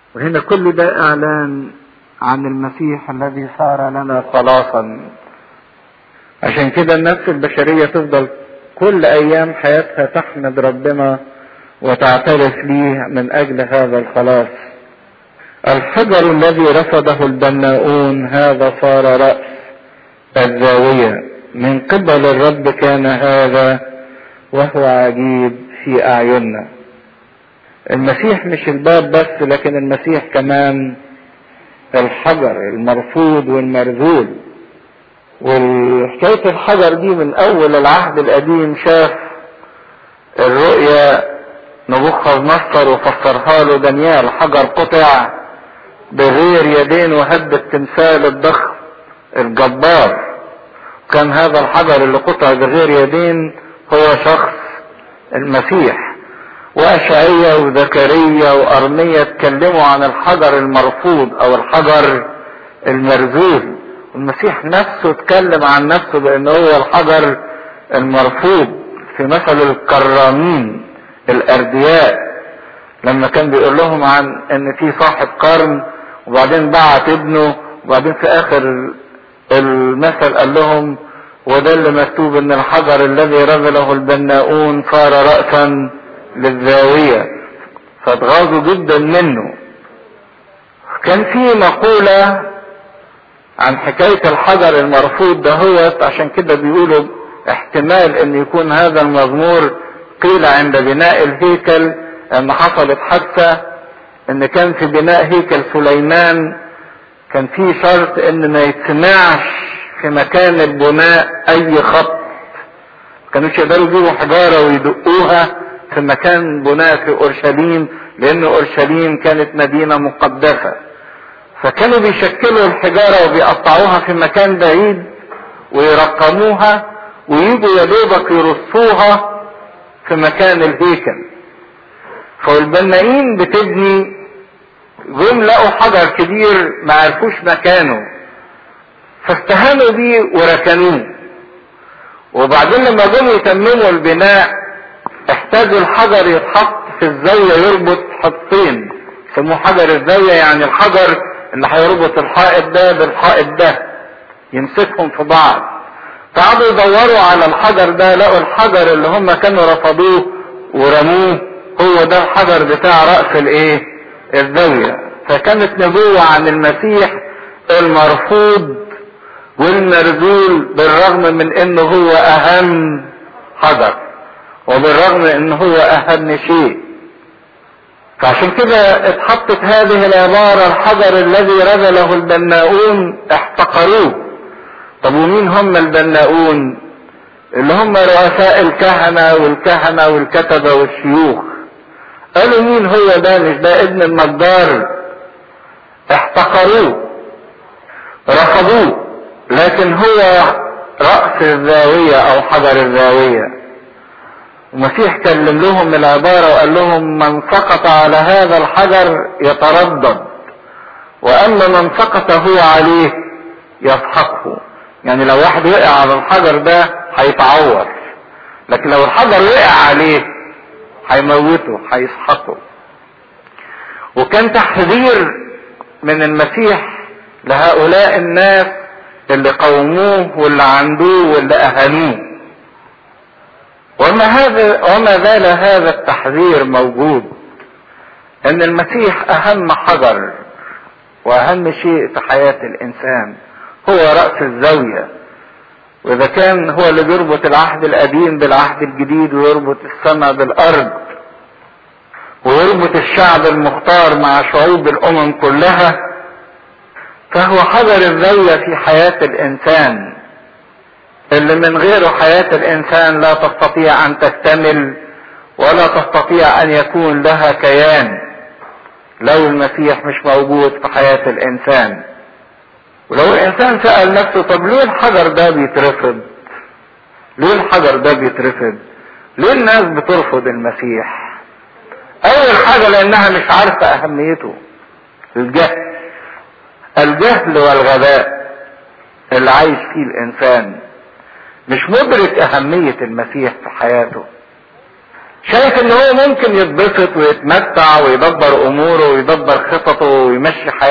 وهنا كل ده اعلان عن المسيح الذي صار لنا خلاصا عشان كده النفس البشرية تفضل كل ايام حياتها تحمد ربنا وتعترف ليه من اجل هذا الخلاص الحجر الذي رفضه البناؤون هذا صار رأس الزاوية من قبل الرب كان هذا وهو عجيب في اعيننا المسيح مش الباب بس لكن المسيح كمان الحجر المرفوض والمرذول وحكاية الحجر دي من أول العهد القديم شاف الرؤيا نبوخذ نصر وفسرها له دانيال حجر قطع بغير يدين وهد التمثال الضخم الجبار كان هذا الحجر اللي قطع بغير يدين هو شخص المسيح وأشعية وزكريا وأرمية اتكلموا عن الحجر المرفوض أو الحجر المرزول المسيح نفسه اتكلم عن نفسه بأنه هو الحجر المرفوض في مثل الكرامين الأردياء لما كان بيقول لهم عن ان في صاحب قرن وبعدين بعت ابنه وبعدين في اخر المثل قال لهم وده اللي مكتوب ان الحجر الذي رذله البناؤون صار رأسا للزاوية فاتغاظوا جدا منه كان في مقولة عن حكاية الحجر المرفوض ده هو عشان كده بيقولوا احتمال ان يكون هذا المزمور قيل عند بناء الهيكل ان حصلت حادثة ان كان في بناء هيكل سليمان كان في شرط ان ما يتسمعش في مكان البناء اي خط كانوش يقدروا يجيبوا حجارة ويدقوها في مكان بناء في اورشليم لان اورشليم كانت مدينة مقدسة فكانوا بيشكلوا الحجارة وبيقطعوها في مكان بعيد ويرقموها ويجوا يا دوبك يرصوها في مكان الهيكل فالبنائين بتبني جم لقوا حجر كبير ما عرفوش مكانه فاستهانوا بيه وركنوه وبعدين لما جم يتمموا البناء احتاجوا الحجر يتحط في الزاوية يربط حطين يسموه حجر الزاوية يعني الحجر اللي هيربط الحائط ده بالحائط ده يمسكهم في بعض قعدوا يدوروا على الحجر ده لقوا الحجر اللي هم كانوا رفضوه ورموه هو ده الحجر بتاع رأس الايه الزاوية فكانت نبوة عن المسيح المرفوض والمرذول بالرغم من انه هو اهم حجر وبالرغم ان هو اهم شيء فعشان كده اتحطت هذه العبارة الحجر الذي رذله البناؤون احتقروه طب ومين هم البناؤون اللي هم رؤساء الكهنة والكهنة والكتبة والشيوخ قالوا مين هو ده مش ده ابن النجار احتقروه رفضوه لكن هو رأس الزاوية او حجر الزاوية المسيح كلم لهم العبارة وقال لهم من سقط على هذا الحجر يتردد واما من سقط هو عليه يسحقه يعني لو واحد وقع على الحجر ده هيتعور لكن لو الحجر وقع عليه هيموته هيسحقه وكان تحذير من المسيح لهؤلاء الناس اللي قوموه واللي عندوه واللي اهانوه وما هذا وما زال هذا التحذير موجود ان المسيح اهم حجر واهم شيء في حياة الانسان هو رأس الزاوية واذا كان هو اللي بيربط العهد القديم بالعهد الجديد ويربط السماء بالارض ويربط الشعب المختار مع شعوب الامم كلها فهو حجر الزاوية في حياة الانسان اللي من غيره حياة الانسان لا تستطيع ان تكتمل ولا تستطيع ان يكون لها كيان لو المسيح مش موجود في حياة الانسان ولو الانسان سأل نفسه طب ليه الحجر ده بيترفض ليه الحجر ده بيترفض ليه الناس بترفض المسيح اول حاجة لانها مش عارفة اهميته الجهل الجهل والغباء اللي عايش فيه الانسان مش مدرك اهمية المسيح في حياته شايف ان هو ممكن يتبسط ويتمتع ويدبر اموره ويدبر خططه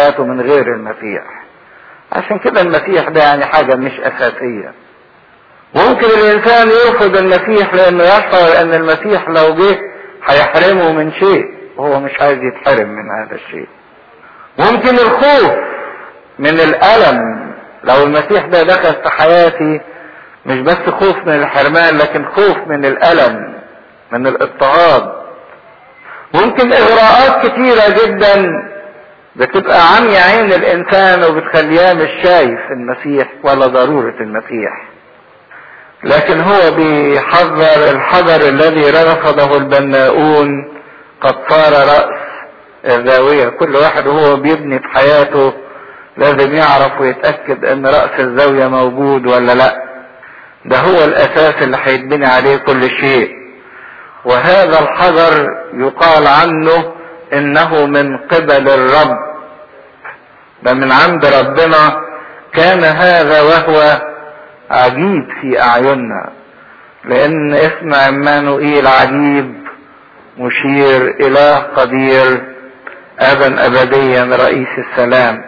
حياته من غير المسيح عشان كده المسيح ده يعني حاجة مش أساسية ممكن الإنسان يرفض المسيح لأنه يشعر أن المسيح لو جه هيحرمه من شيء وهو مش عايز يتحرم من هذا الشيء ممكن الخوف من الألم لو المسيح ده دخل في حياتي مش بس خوف من الحرمان لكن خوف من الألم من الاضطهاد ممكن إغراءات كتيرة جدا بتبقى عمي عين الإنسان وبتخليه مش شايف المسيح ولا ضرورة المسيح لكن هو بيحذر الحجر الذي رفضه البناؤون قد صار رأس الزاوية كل واحد وهو بيبني في حياته لازم يعرف ويتأكد ان رأس الزاوية موجود ولا لا ده هو الاساس اللي هيتبني عليه كل شيء وهذا الحجر يقال عنه انه من قبل الرب ده من عند ربنا كان هذا وهو عجيب في اعيننا لان اسم عمانوئيل عجيب مشير اله قدير ابا ابديا رئيس السلام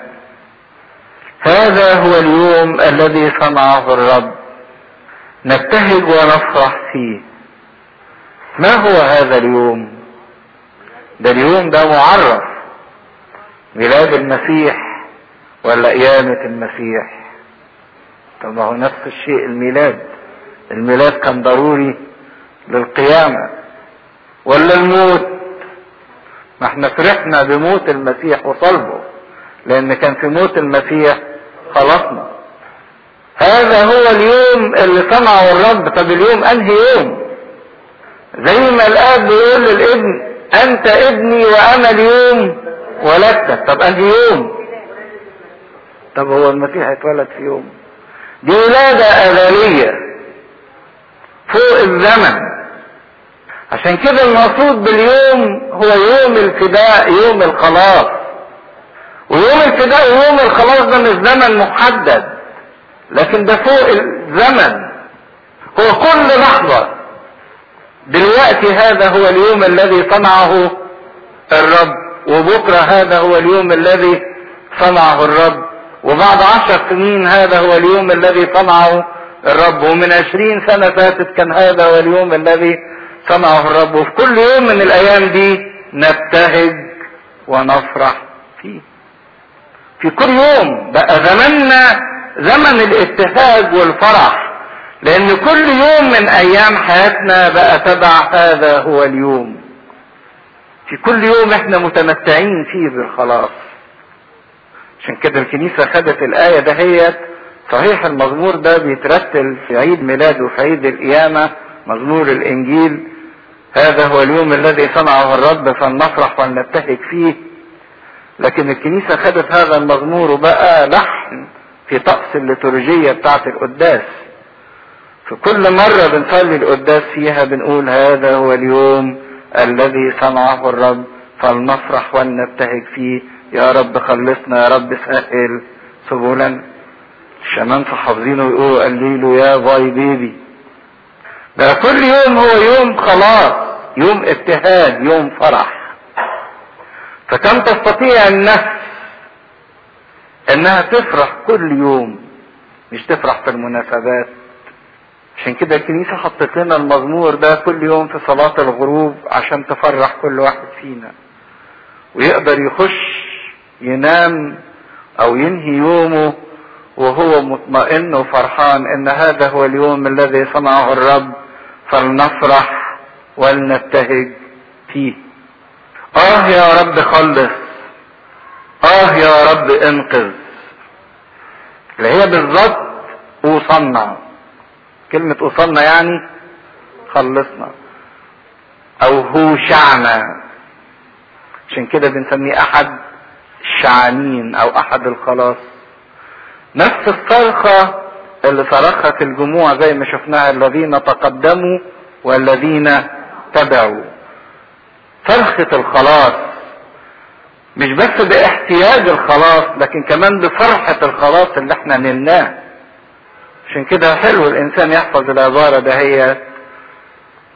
هذا هو اليوم الذي صنعه الرب نبتهج ونفرح فيه ما هو هذا اليوم ده اليوم ده معرف ميلاد المسيح ولا قيامة المسيح طب ما هو نفس الشيء الميلاد الميلاد كان ضروري للقيامة ولا الموت ما احنا فرحنا بموت المسيح وصلبه لان كان في موت المسيح خلصنا هذا هو اليوم اللي صنعه الرب طب اليوم انهي يوم زي ما الاب بيقول للابن انت ابني وانا اليوم ولدتك طب انهي يوم طب هو المسيح اتولد في يوم دي ولادة أزلية فوق الزمن عشان كده المقصود باليوم هو يوم الفداء يوم الخلاص ويوم الفداء ويوم الخلاص ده مش زمن محدد لكن ده فوق الزمن هو كل لحظة دلوقتي هذا هو اليوم الذي صنعه الرب وبكرة هذا هو اليوم الذي صنعه الرب وبعد عشر سنين هذا هو اليوم الذي صنعه الرب ومن عشرين سنة فاتت كان هذا هو اليوم الذي صنعه الرب وفي كل يوم من الأيام دي نبتهج ونفرح فيه في كل يوم بقى زماننا زمن الابتهاج والفرح لأن كل يوم من أيام حياتنا بقى تبع هذا هو اليوم في كل يوم احنا متمتعين فيه بالخلاص عشان كده الكنيسة خدت الآية دهيت صحيح المزمور ده بيترتل في عيد ميلاده في عيد القيامة مزمور الإنجيل هذا هو اليوم الذي صنعه الرب فلنفرح ولنبتهج فيه لكن الكنيسة خدت هذا المزمور وبقى لحن في طقس الليتورجية بتاعة القداس في كل مرة بنصلي القداس فيها بنقول هذا هو اليوم الذي صنعه الرب فلنفرح ولنبتهج فيه يا رب خلصنا يا رب سهل سبلا الشمامسة حافظينه ويقولوا قليلوا يا باي بيبي ده كل يوم هو يوم خلاص يوم ابتهاج يوم فرح فكم تستطيع النفس انها تفرح كل يوم مش تفرح في المناسبات عشان كده الكنيسة حطت لنا المزمور ده كل يوم في صلاة الغروب عشان تفرح كل واحد فينا ويقدر يخش ينام او ينهي يومه وهو مطمئن وفرحان ان هذا هو اليوم الذي صنعه الرب فلنفرح ولنبتهج فيه اه يا رب خلص اه يا رب انقذ اللي هي بالظبط اوصلنا كلمة اوصلنا يعني خلصنا او هوشعنا عشان كده بنسميه احد الشعانين او احد الخلاص نفس الصرخة اللي صرخت الجموع زي ما شفناها الذين تقدموا والذين تبعوا صرخة الخلاص مش بس باحتياج الخلاص لكن كمان بفرحة الخلاص اللي احنا نلناه عشان كده حلو الانسان يحفظ العبارة دهيت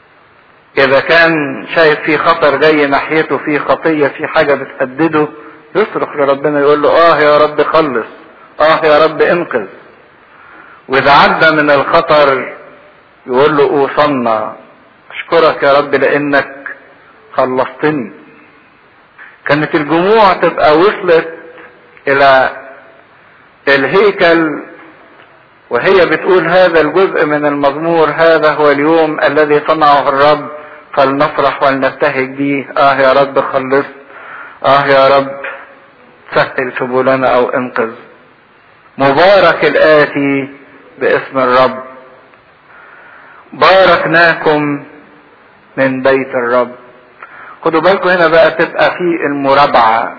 اذا كان شايف في خطر جاي ناحيته في خطية في حاجة بتهدده يصرخ لربنا يقول له اه يا رب خلص اه يا رب انقذ واذا عدى من الخطر يقول له اوصلنا اشكرك يا رب لانك خلصتني كانت الجموع تبقى وصلت الى الهيكل وهي بتقول هذا الجزء من المزمور هذا هو اليوم الذي صنعه الرب فلنفرح ولنبتهج به اه يا رب خلص اه يا رب سهل سبلنا او انقذ مبارك الاتي باسم الرب باركناكم من بيت الرب خدوا بالكم هنا بقى تبقى في المرابعة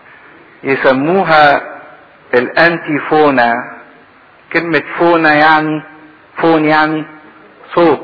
يسموها الانتيفونا كلمة فونا يعني فون يعني صوت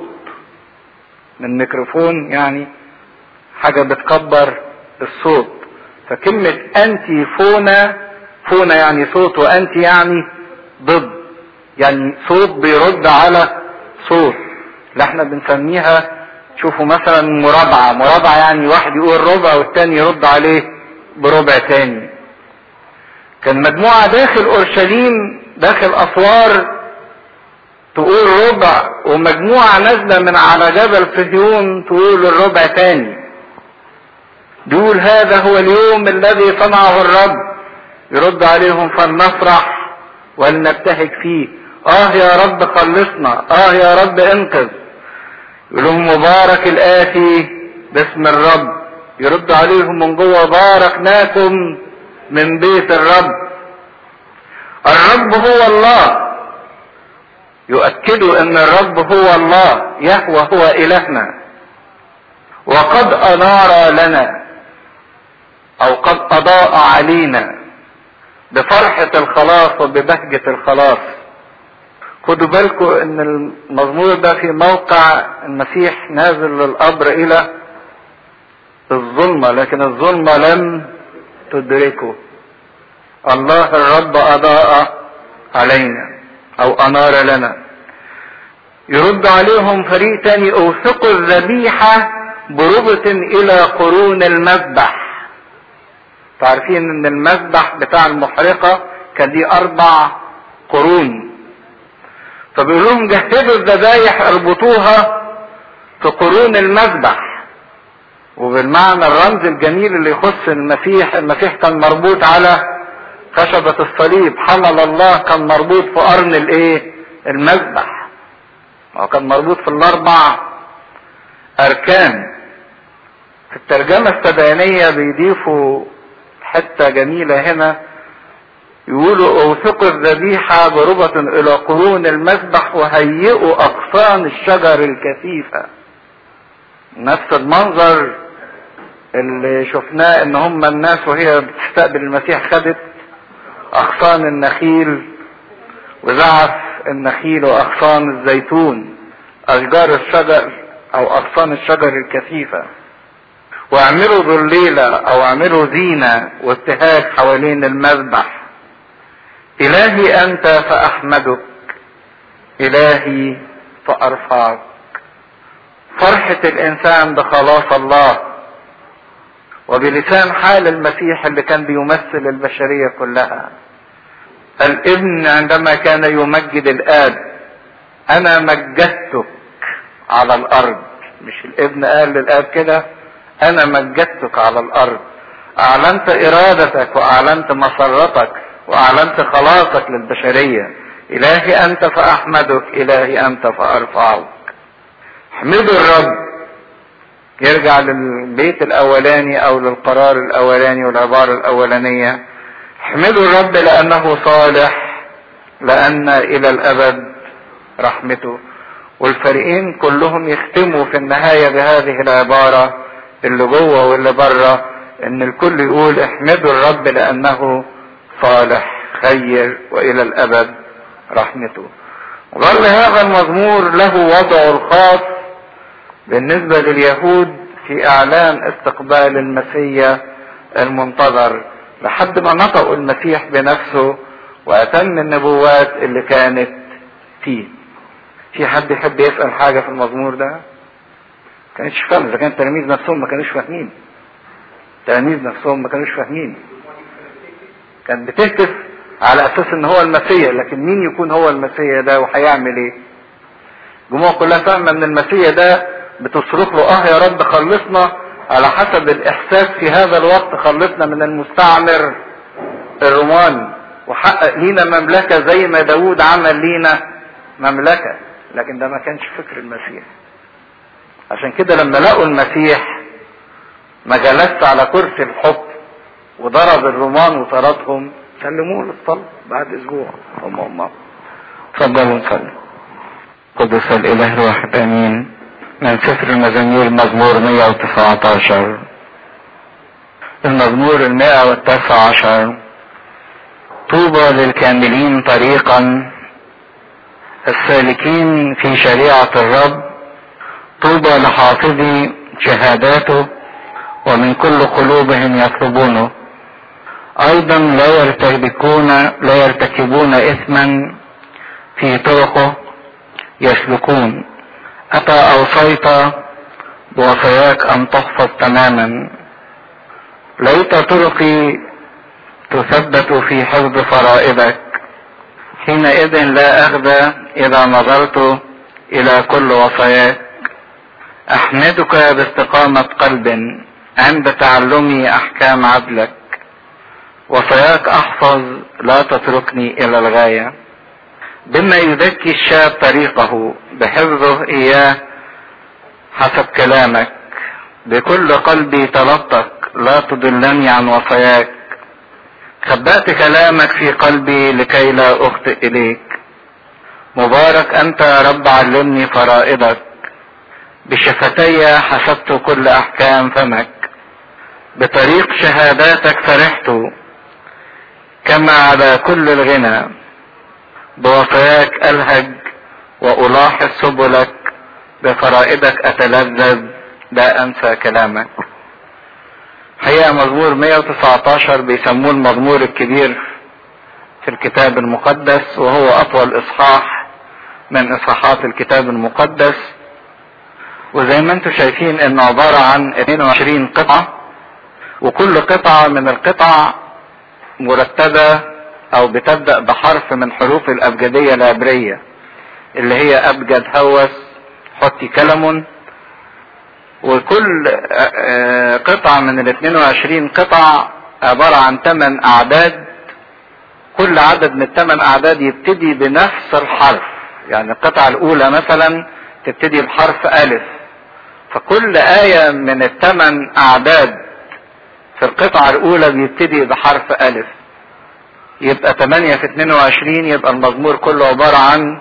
من ميكروفون يعني حاجة بتكبر الصوت فكلمة انتي فونا فونا يعني صوت وانتي يعني ضد يعني صوت بيرد على صوت اللي احنا بنسميها شوفوا مثلا مرابعة مرابعة يعني واحد يقول ربع والتاني يرد عليه بربع تاني كان مجموعة داخل اورشليم داخل اسوار تقول ربع ومجموعة نازلة من على جبل صهيون تقول الربع تاني دول هذا هو اليوم الذي صنعه الرب يرد عليهم فلنفرح ولنبتهج فيه اه يا رب خلصنا اه يا رب انقذ يقول لهم مبارك الاتي باسم الرب يرد عليهم من جوه باركناكم من بيت الرب الرب هو الله يؤكدوا ان الرب هو الله يهوى هو الهنا وقد انار لنا او قد اضاء علينا بفرحة الخلاص وببهجة الخلاص خدوا بالكم ان المزمور ده في موقع المسيح نازل للقبر الى الظلمة لكن الظلمة لم تدركه الله الرب اضاء علينا او انار لنا يرد عليهم فريق تاني اوثقوا الذبيحة بربط الى قرون المذبح تعرفين ان المذبح بتاع المحرقة كان دي اربع قرون فبيقول لهم جهزوا الذبايح اربطوها في قرون المذبح وبالمعنى الرمز الجميل اللي يخص المسيح المسيح كان مربوط على خشبة الصليب حمل الله كان مربوط في قرن الايه المذبح هو كان مربوط في الاربع اركان في الترجمة السبعينية بيضيفوا حتة جميلة هنا يقولوا اوثقوا الذبيحة بربة الى قرون المذبح وهيئوا اغصان الشجر الكثيفة نفس المنظر اللي شفناه ان هم الناس وهي بتستقبل المسيح خدت اغصان النخيل وزعف النخيل واغصان الزيتون اشجار الشجر او اغصان الشجر الكثيفة واعملوا ظليلة او اعملوا زينة وابتهاج حوالين المذبح الهي انت فاحمدك الهي فارفعك فرحة الانسان بخلاص الله وبلسان حال المسيح اللي كان بيمثل البشرية كلها الابن عندما كان يمجد الاب انا مجدتك على الارض مش الابن قال للاب كده انا مجدتك على الارض اعلنت ارادتك واعلنت مسرتك واعلنت خلاصك للبشرية الهي انت فاحمدك الهي انت فارفعك احمدوا الرب يرجع للبيت الاولاني او للقرار الاولاني والعبارة الاولانية احمدوا الرب لانه صالح لان الى الابد رحمته والفريقين كلهم يختموا في النهاية بهذه العبارة اللي جوه واللي بره ان الكل يقول احمدوا الرب لانه صالح خير والى الابد رحمته وظل هذا المزمور له وضعه الخاص بالنسبة لليهود في اعلان استقبال المسيح المنتظر لحد ما نطقوا المسيح بنفسه واتم النبوات اللي كانت فيه في حد يحب يسأل حاجة في المزمور ده كانش فاهم اذا كان التلاميذ نفسهم ما كانوش فاهمين التلاميذ نفسهم ما كانوش فاهمين كانت بتهتف على اساس ان هو المسيح لكن مين يكون هو المسيح ده وهيعمل ايه الجموع كلها فاهمه ان المسيح ده بتصرخ له اه يا رب خلصنا على حسب الاحساس في هذا الوقت خلصنا من المستعمر الروماني وحقق لينا مملكة زي ما داود عمل لينا مملكة لكن ده ما كانش فكر المسيح عشان كده لما لقوا المسيح ما جلس على كرسي الحكم وضرب الرومان وطردهم سلموه للصلاة بعد اسبوع هم هم اتفضلوا نصلي قدس الاله الواحد امين من سفر المزامير مزمور 119 المزمور المائة والتاسع عشر طوبى للكاملين طريقا السالكين في شريعة الرب طوبى لحافظي شهاداته ومن كل قلوبهم يطلبونه ايضا لا يرتكبون لا يرتكبون اثما في طرقه يسلكون اتى اوصيت بوصاياك ان تحفظ تماما ليت طرقي تثبت في حفظ فرائضك حينئذ لا اخذ اذا نظرت الى كل وصاياك احمدك باستقامة قلب عند تعلمي احكام عدلك وصاياك احفظ لا تتركني الى الغاية بما يذكي الشاب طريقه بحفظه اياه حسب كلامك بكل قلبي طلبتك لا تضلني عن وصاياك خبأت كلامك في قلبي لكي لا اخطئ اليك مبارك انت يا رب علمني فرائضك بشفتي حسبت كل احكام فمك بطريق شهاداتك فرحت كما على كل الغنى بوصاياك الهج والاحظ سبلك بفرائدك اتلذذ لا انسى كلامك حقيقة مزمور 119 بيسموه المزمور الكبير في الكتاب المقدس وهو اطول اصحاح من اصحاحات الكتاب المقدس وزي ما انتم شايفين انه عبارة عن 22 قطعة وكل قطعة من القطع مرتبة او بتبدأ بحرف من حروف الابجدية العبرية اللي هي ابجد هوس حطي كلم وكل قطعة من ال 22 قطعة عبارة عن 8 اعداد كل عدد من الثمان اعداد يبتدي بنفس الحرف يعني القطعة الاولى مثلا تبتدي بحرف الف فكل آية من الثمان اعداد في القطعة الاولى بيبتدي بحرف الف يبقى 8 في 22 يبقى المزمور كله عبارة عن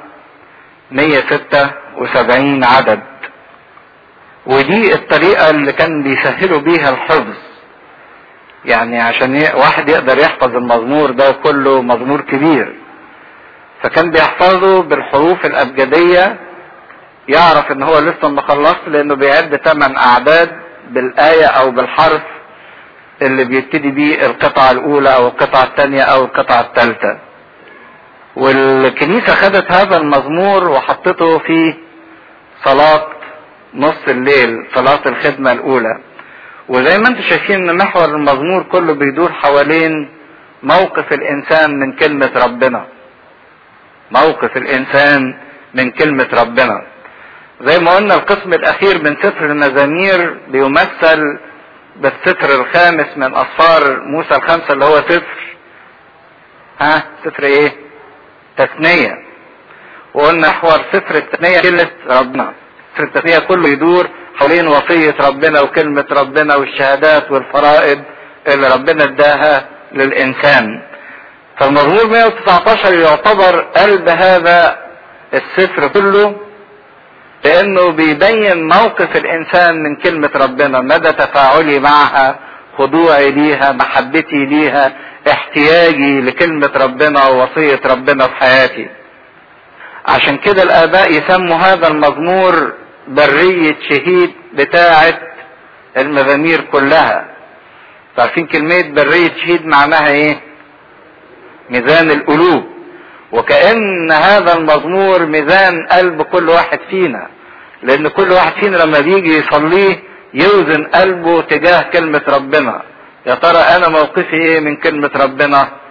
176 عدد ودي الطريقة اللي كان بيسهلوا بيها الحفظ يعني عشان واحد يقدر يحفظ المزمور ده كله مزمور كبير فكان بيحفظه بالحروف الأبجدية يعرف ان هو لسه ما خلص لانه بيعد ثمان اعداد بالآية او بالحرف اللي بيبتدي بيه القطعة الاولى او القطعة الثانية او القطعة الثالثة والكنيسة خدت هذا المزمور وحطته في صلاة نص الليل صلاة الخدمة الاولى وزي ما انتم شايفين ان محور المزمور كله بيدور حوالين موقف الانسان من كلمة ربنا موقف الانسان من كلمة ربنا زي ما قلنا القسم الاخير من سفر المزامير بيمثل بالسفر الخامس من اسفار موسى الخمسة اللي هو سفر ها سفر ايه تثنية وقلنا محور سفر التثنية كلمة ربنا سفر التثنية كله يدور حوالين وصية ربنا وكلمة ربنا والشهادات والفرائض اللي ربنا اداها للإنسان فالمزمور 119 يعتبر قلب هذا السفر كله لأنه بيبين موقف الإنسان من كلمة ربنا مدى تفاعلي معها خضوعي ليها محبتي ليها احتياجي لكلمة ربنا ووصية ربنا في حياتي عشان كده الآباء يسموا هذا المزمور برية شهيد بتاعة المزامير كلها عارفين كلمة برية شهيد معناها ايه ميزان القلوب وكأن هذا المزمور ميزان قلب كل واحد فينا لان كل واحد فينا لما بيجي يصليه يوزن قلبه تجاه كلمة ربنا يا ترى انا موقفي ايه من كلمة ربنا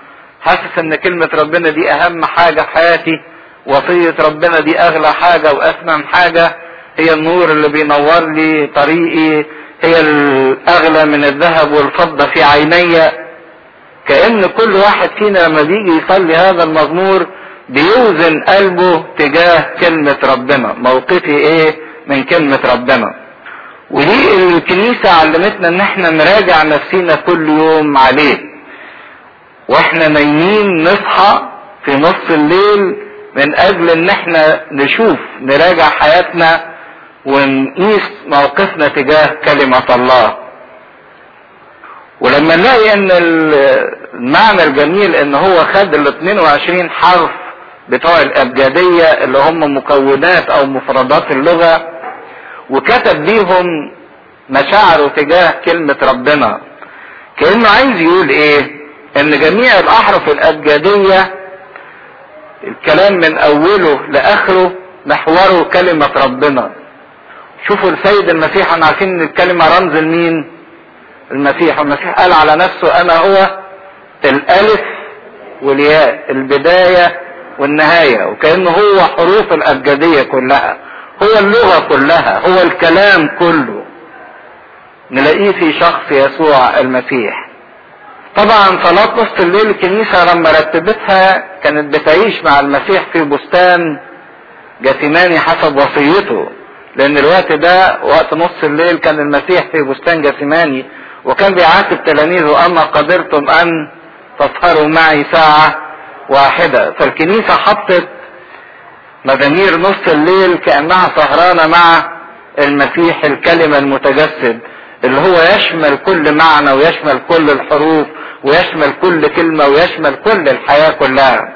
حاسس ان كلمة ربنا دي اهم حاجة في حياتي وصية ربنا دي اغلى حاجة واثمن حاجة هي النور اللي بينور لي طريقي هي الاغلى من الذهب والفضة في عيني كأن كل واحد فينا لما بيجي يصلي هذا المزمور بيوزن قلبه تجاه كلمة ربنا موقفي ايه من كلمة ربنا ودي الكنيسة علمتنا ان احنا نراجع نفسينا كل يوم عليه واحنا نايمين نصحى في نص الليل من اجل ان احنا نشوف نراجع حياتنا ونقيس موقفنا تجاه كلمة الله ولما نلاقي ان المعنى الجميل ان هو خد ال 22 حرف بتوع الابجدية اللي هم مكونات او مفردات اللغة وكتب بيهم مشاعره تجاه كلمة ربنا كأنه عايز يقول ايه ان جميع الاحرف الابجدية الكلام من اوله لاخره محوره كلمة ربنا شوفوا السيد المسيح احنا عارفين ان الكلمة رمز لمين المسيح المسيح قال على نفسه انا هو الالف والياء البداية والنهاية وكأنه هو حروف الابجدية كلها هو اللغة كلها هو الكلام كله نلاقيه في شخص يسوع المسيح طبعا صلاة نص الليل الكنيسة لما رتبتها كانت بتعيش مع المسيح في بستان جثماني حسب وصيته لان الوقت ده وقت نص الليل كان المسيح في بستان جثماني وكان بيعاتب تلاميذه اما قدرتم ان تسهروا معي ساعة واحدة فالكنيسة حطت مزامير نص الليل كأنها سهرانة مع المسيح الكلمة المتجسد اللي هو يشمل كل معنى ويشمل كل الحروف ويشمل كل كلمة ويشمل كل الحياة كلها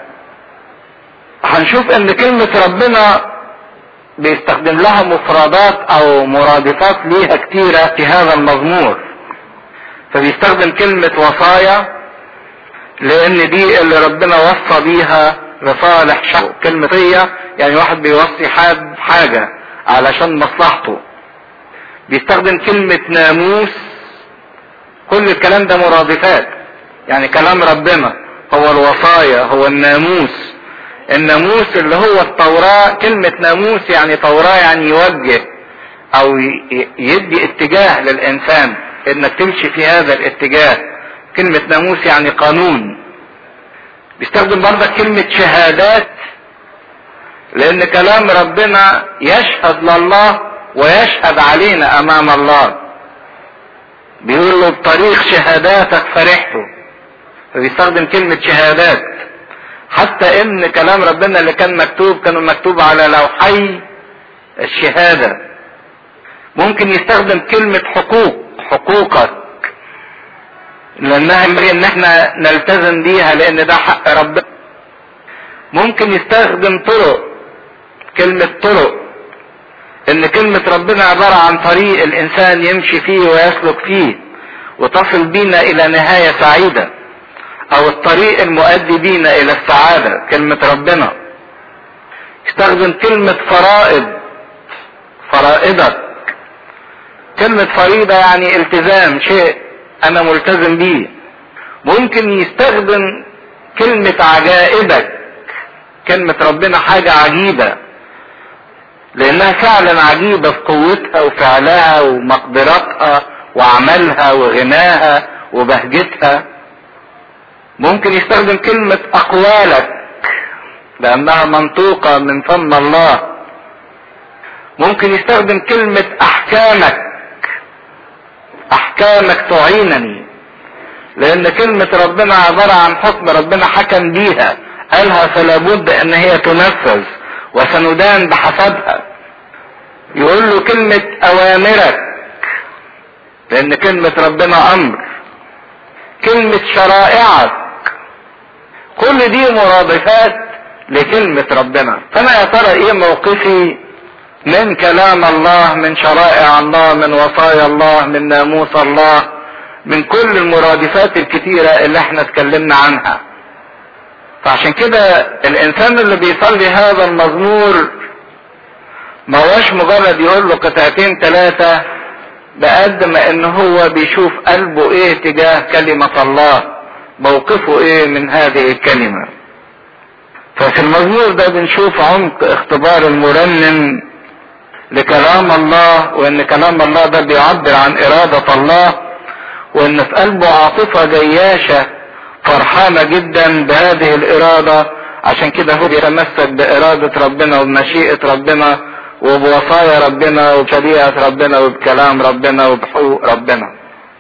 هنشوف ان كلمة ربنا بيستخدم لها مفردات او مرادفات ليها كتيرة في هذا المزمور فبيستخدم كلمة وصايا لان دي اللي ربنا وصى بيها لصالح شعب كلمة هي يعني واحد بيوصي حد حاجة علشان مصلحته بيستخدم كلمة ناموس كل الكلام ده مرادفات يعني كلام ربنا هو الوصايا هو الناموس الناموس اللي هو التوراة كلمة ناموس يعني توراة يعني يوجه او يدي اتجاه للانسان انك تمشي في هذا الاتجاه كلمة ناموس يعني قانون بيستخدم برضك كلمة شهادات لان كلام ربنا يشهد لله ويشهد علينا امام الله بيقول له بطريق شهاداتك فرحته فبيستخدم كلمة شهادات حتى ان كلام ربنا اللي كان مكتوب كانوا مكتوب على لوحي الشهادة ممكن يستخدم كلمة حقوق حقوقك لانها ينبغي ان احنا نلتزم بيها لان ده حق ربنا ممكن يستخدم طرق كلمة طرق ان كلمة ربنا عبارة عن طريق الانسان يمشي فيه ويسلك فيه وتصل بينا الى نهاية سعيدة او الطريق المؤدي بينا الى السعادة كلمة ربنا يستخدم كلمة فرائض فرائضك كلمة فريضة يعني التزام شيء انا ملتزم بيه ممكن يستخدم كلمة عجائبك كلمة ربنا حاجة عجيبة لانها فعلا عجيبة في قوتها وفعلها ومقدراتها وعملها وغناها وبهجتها ممكن يستخدم كلمة اقوالك لانها منطوقة من فم الله ممكن يستخدم كلمة احكامك احكامك تعينني لان كلمة ربنا عبارة عن حكم ربنا حكم بيها قالها فلا بد ان هي تنفذ وسندان بحسبها يقول له كلمة اوامرك لان كلمة ربنا امر كلمة شرائعك كل دي مرادفات لكلمة ربنا فانا يا ترى ايه موقفي من كلام الله من شرائع الله من وصايا الله من ناموس الله من كل المرادفات الكتيرة اللي احنا اتكلمنا عنها فعشان كده الانسان اللي بيصلي هذا المزمور ما هوش مجرد يقول له قطعتين ثلاثة بقد ما ان هو بيشوف قلبه ايه تجاه كلمة الله موقفه ايه من هذه الكلمة ففي المزمور ده بنشوف عمق اختبار المرنم لكلام الله وان كلام الله ده بيعبر عن ارادة الله وان في قلبه عاطفة جياشة فرحانة جدا بهذه الارادة عشان كده هو بيتمسك بارادة ربنا وبمشيئة ربنا وبوصايا ربنا وبشريعة ربنا وبكلام ربنا وبحقوق ربنا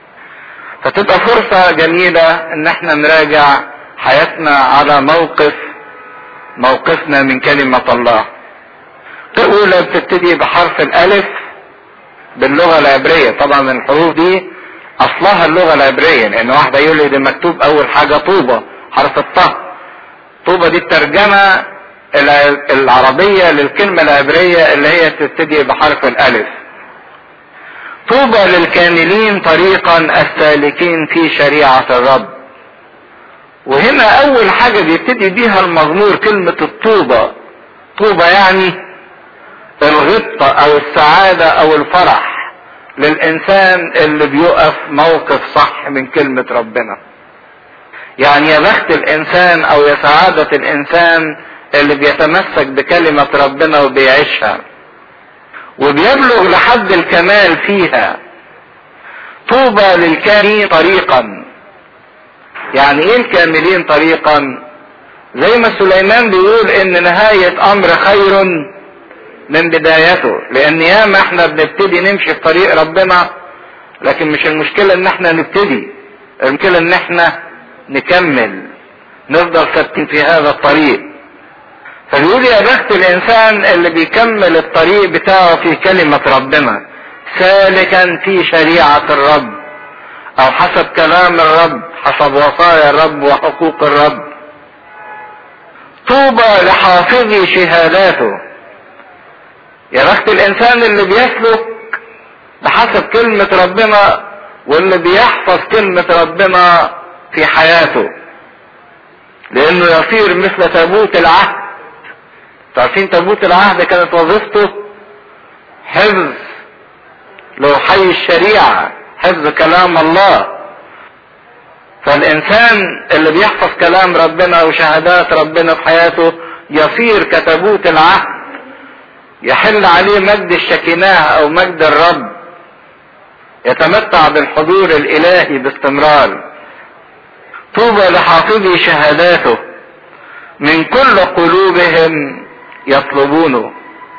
فتبقى فرصة جميلة ان احنا نراجع حياتنا على موقف موقفنا من كلمة الله الأولى بتبتدي بحرف الألف باللغة العبرية طبعا الحروف دي أصلها اللغة العبرية لأن واحدة يقول لي ده مكتوب أول حاجة طوبة حرف الطه طوبة دي الترجمة العربية للكلمة العبرية اللي هي تبتدي بحرف الألف طوبى للكاملين طريقا السالكين في شريعة الرب وهنا أول حاجة بيبتدي بيها المزمور كلمة الطوبة طوبة يعني الغبطة أو السعادة أو الفرح للإنسان اللي بيقف موقف صح من كلمة ربنا يعني يا بخت الإنسان أو يا سعادة الإنسان اللي بيتمسك بكلمة ربنا وبيعيشها وبيبلغ لحد الكمال فيها طوبى للكاملين طريقا يعني ايه الكاملين طريقا زي ما سليمان بيقول ان نهاية امر خير من بدايته لان ياما احنا بنبتدي نمشي في طريق ربنا لكن مش المشكلة ان احنا نبتدي المشكلة ان احنا نكمل نفضل ثابتين في هذا الطريق فبيقول يا بخت الانسان اللي بيكمل الطريق بتاعه في كلمة ربنا سالكا في شريعة الرب او حسب كلام الرب حسب وصايا الرب وحقوق الرب طوبى لحافظي شهاداته يا بخت الانسان اللي بيسلك بحسب كلمة ربنا واللي بيحفظ كلمة ربنا في حياته لانه يصير مثل تابوت العهد عارفين تابوت العهد كانت وظيفته حفظ لوحي الشريعة حفظ كلام الله فالانسان اللي بيحفظ كلام ربنا وشهادات ربنا في حياته يصير كتابوت العهد يحل عليه مجد الشكيناه او مجد الرب يتمتع بالحضور الالهي باستمرار طوبى لحافظي شهاداته من كل قلوبهم يطلبونه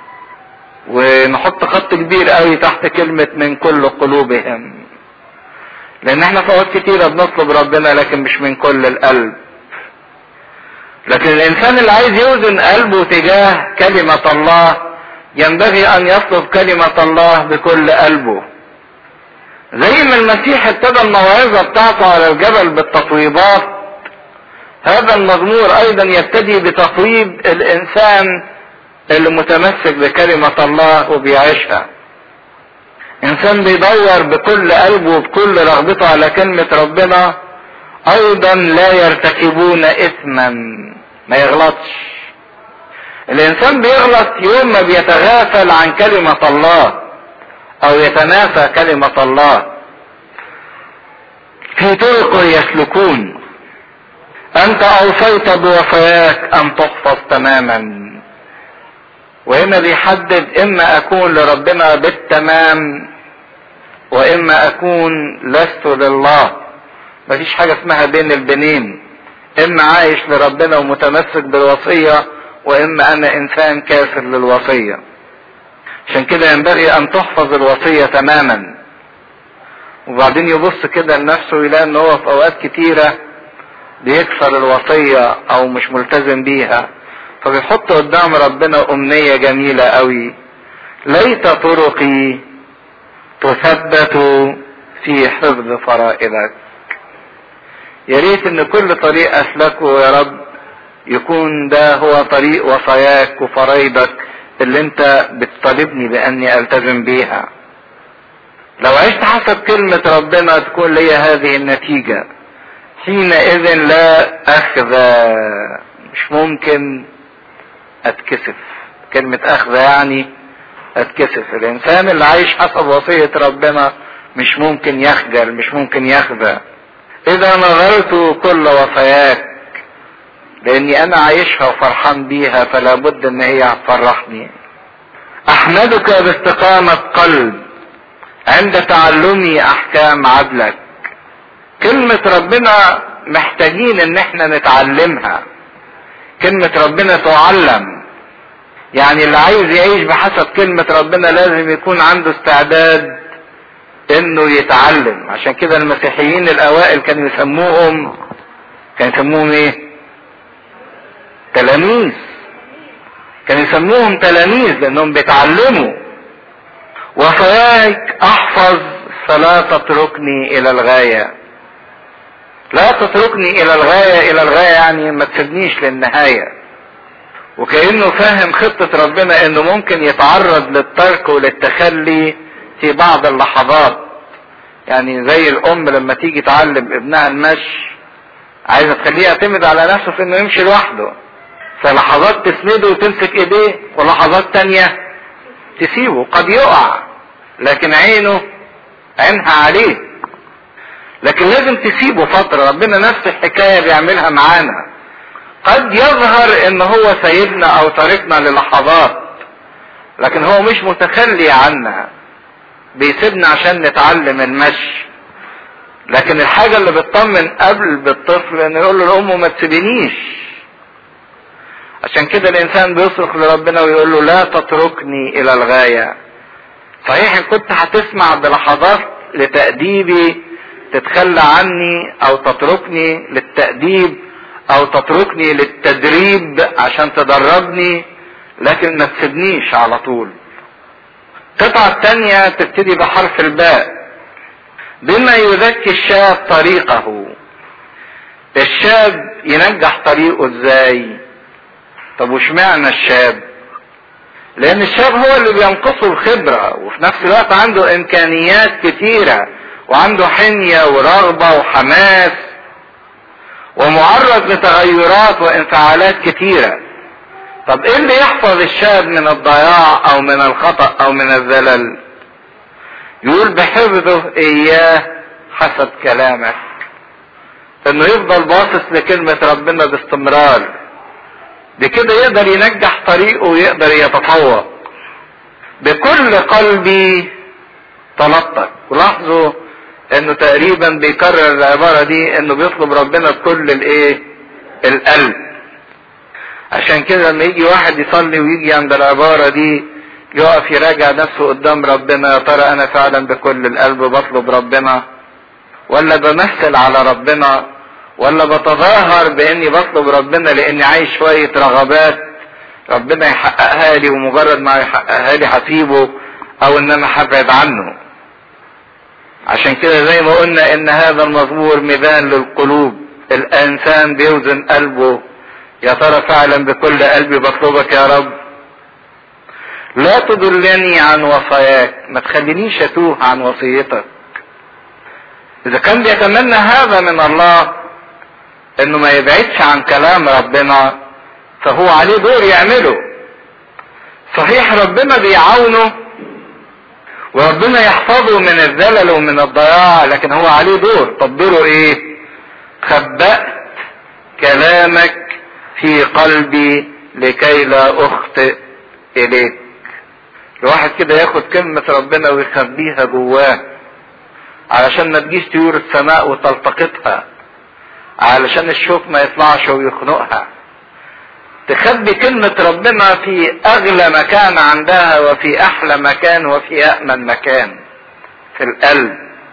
ونحط خط كبير قوي تحت كلمة من كل قلوبهم لان احنا في اوقات كتيرة بنطلب ربنا لكن مش من كل القلب لكن الانسان اللي عايز يوزن قلبه تجاه كلمة الله ينبغي ان يطلب كلمة الله بكل قلبه زي ما المسيح ابتدى الموعظة بتاعته على الجبل بالتطويبات هذا المزمور ايضا يبتدي بتطويب الانسان اللي متمسك بكلمة الله وبيعيشها انسان بيدور بكل قلبه وبكل رغبته على كلمة ربنا ايضا لا يرتكبون اثما ما يغلطش الانسان بيغلط يوم ما بيتغافل عن كلمة الله او يتناسى كلمة الله في طرق يسلكون انت اوصيت بوصاياك ان تحفظ تماما وهنا بيحدد اما اكون لربنا بالتمام واما اكون لست لله مفيش حاجة اسمها بين البنين اما عايش لربنا ومتمسك بالوصية واما انا انسان كافر للوصية عشان كده ينبغي ان تحفظ الوصية تماما وبعدين يبص كده لنفسه يلاقي ان هو في اوقات كتيرة بيكسر الوصية او مش ملتزم بيها فبيحط قدام ربنا امنية جميلة قوي ليت طرقي تثبت في حفظ فرائضك يا ريت ان كل طريق اسلكه يا رب يكون ده هو طريق وصاياك وفرايضك اللي انت بتطالبني باني التزم بيها لو عشت حسب كلمة ربنا تكون لي هذه النتيجة حينئذ لا اخذ مش ممكن اتكسف كلمة اخذ يعني اتكسف الانسان اللي عايش حسب وصية ربنا مش ممكن يخجل مش ممكن يخذى اذا نظرت كل وصاياك لاني انا عايشها وفرحان بيها فلا بد ان هي هتفرحني احمدك باستقامة قلب عند تعلمي احكام عدلك كلمة ربنا محتاجين ان احنا نتعلمها كلمة ربنا تعلم يعني اللي عايز يعيش بحسب كلمة ربنا لازم يكون عنده استعداد انه يتعلم عشان كده المسيحيين الاوائل كانوا يسموهم كانوا يسموهم ايه تلاميذ كانوا يسموهم تلاميذ لانهم بيتعلموا وصاياك احفظ فلا تتركني الى الغاية لا تتركني الى الغاية الى الغاية يعني ما تسيبنيش للنهاية وكأنه فاهم خطة ربنا انه ممكن يتعرض للترك وللتخلي في بعض اللحظات يعني زي الام لما تيجي تعلم ابنها المشي عايزه تخليه يعتمد على نفسه في انه يمشي لوحده فلحظات تسنده وتمسك ايديه ولحظات تانية تسيبه قد يقع لكن عينه عينها عليه لكن لازم تسيبه فترة ربنا نفس الحكاية بيعملها معانا قد يظهر ان هو سيدنا او تاركنا للحظات لكن هو مش متخلي عنا بيسيبنا عشان نتعلم المشي لكن الحاجة اللي بتطمن قبل بالطفل ان يقول له الام ما تسيبنيش عشان كده الانسان بيصرخ لربنا ويقول له لا تتركني الى الغاية صحيح ان كنت هتسمع بلحظات لتأديبي تتخلى عني او تتركني للتأديب او تتركني للتدريب عشان تدربني لكن ما تسيبنيش على طول القطعة الثانية تبتدي بحرف الباء بما يذكي الشاب طريقه الشاب ينجح طريقه ازاي طب واشمعنى الشاب لان الشاب هو اللي بينقصه الخبرة وفي نفس الوقت عنده امكانيات كتيرة وعنده حنية ورغبة وحماس ومعرض لتغيرات وانفعالات كتيرة طب ايه اللي يحفظ الشاب من الضياع او من الخطأ او من الزلل يقول بحفظه اياه حسب كلامك انه يفضل باصص لكلمة ربنا باستمرار بكده يقدر ينجح طريقه ويقدر يتفوق بكل قلبي طلبتك ولاحظوا انه تقريبا بيكرر العبارة دي انه بيطلب ربنا بكل الايه القلب عشان كده لما يجي واحد يصلي ويجي عند العبارة دي يقف يراجع نفسه قدام ربنا يا ترى انا فعلا بكل القلب بطلب ربنا ولا بمثل على ربنا ولا بتظاهر باني بطلب ربنا لاني عايش شوية رغبات ربنا يحققها لي ومجرد ما يحققها لي هسيبه او ان انا هبعد عنه عشان كده زي ما قلنا ان هذا المزمور ميزان للقلوب الانسان بيوزن قلبه يا ترى فعلا بكل قلبي بطلبك يا رب لا تضلني عن وصاياك ما تخلينيش اتوه عن وصيتك اذا كان بيتمنى هذا من الله انه ما يبعدش عن كلام ربنا فهو عليه دور يعمله صحيح ربنا بيعاونه وربنا يحفظه من الزلل ومن الضياع لكن هو عليه دور طب دوره ايه خبأت كلامك في قلبي لكي لا اخطئ اليك الواحد كده ياخد كلمة ربنا ويخبيها جواه علشان ما تجيش طيور السماء وتلتقطها علشان الشوك ما يطلعش ويخنقها تخبي كلمة ربنا في أغلى مكان عندها وفي أحلى مكان وفي أأمن مكان في القلب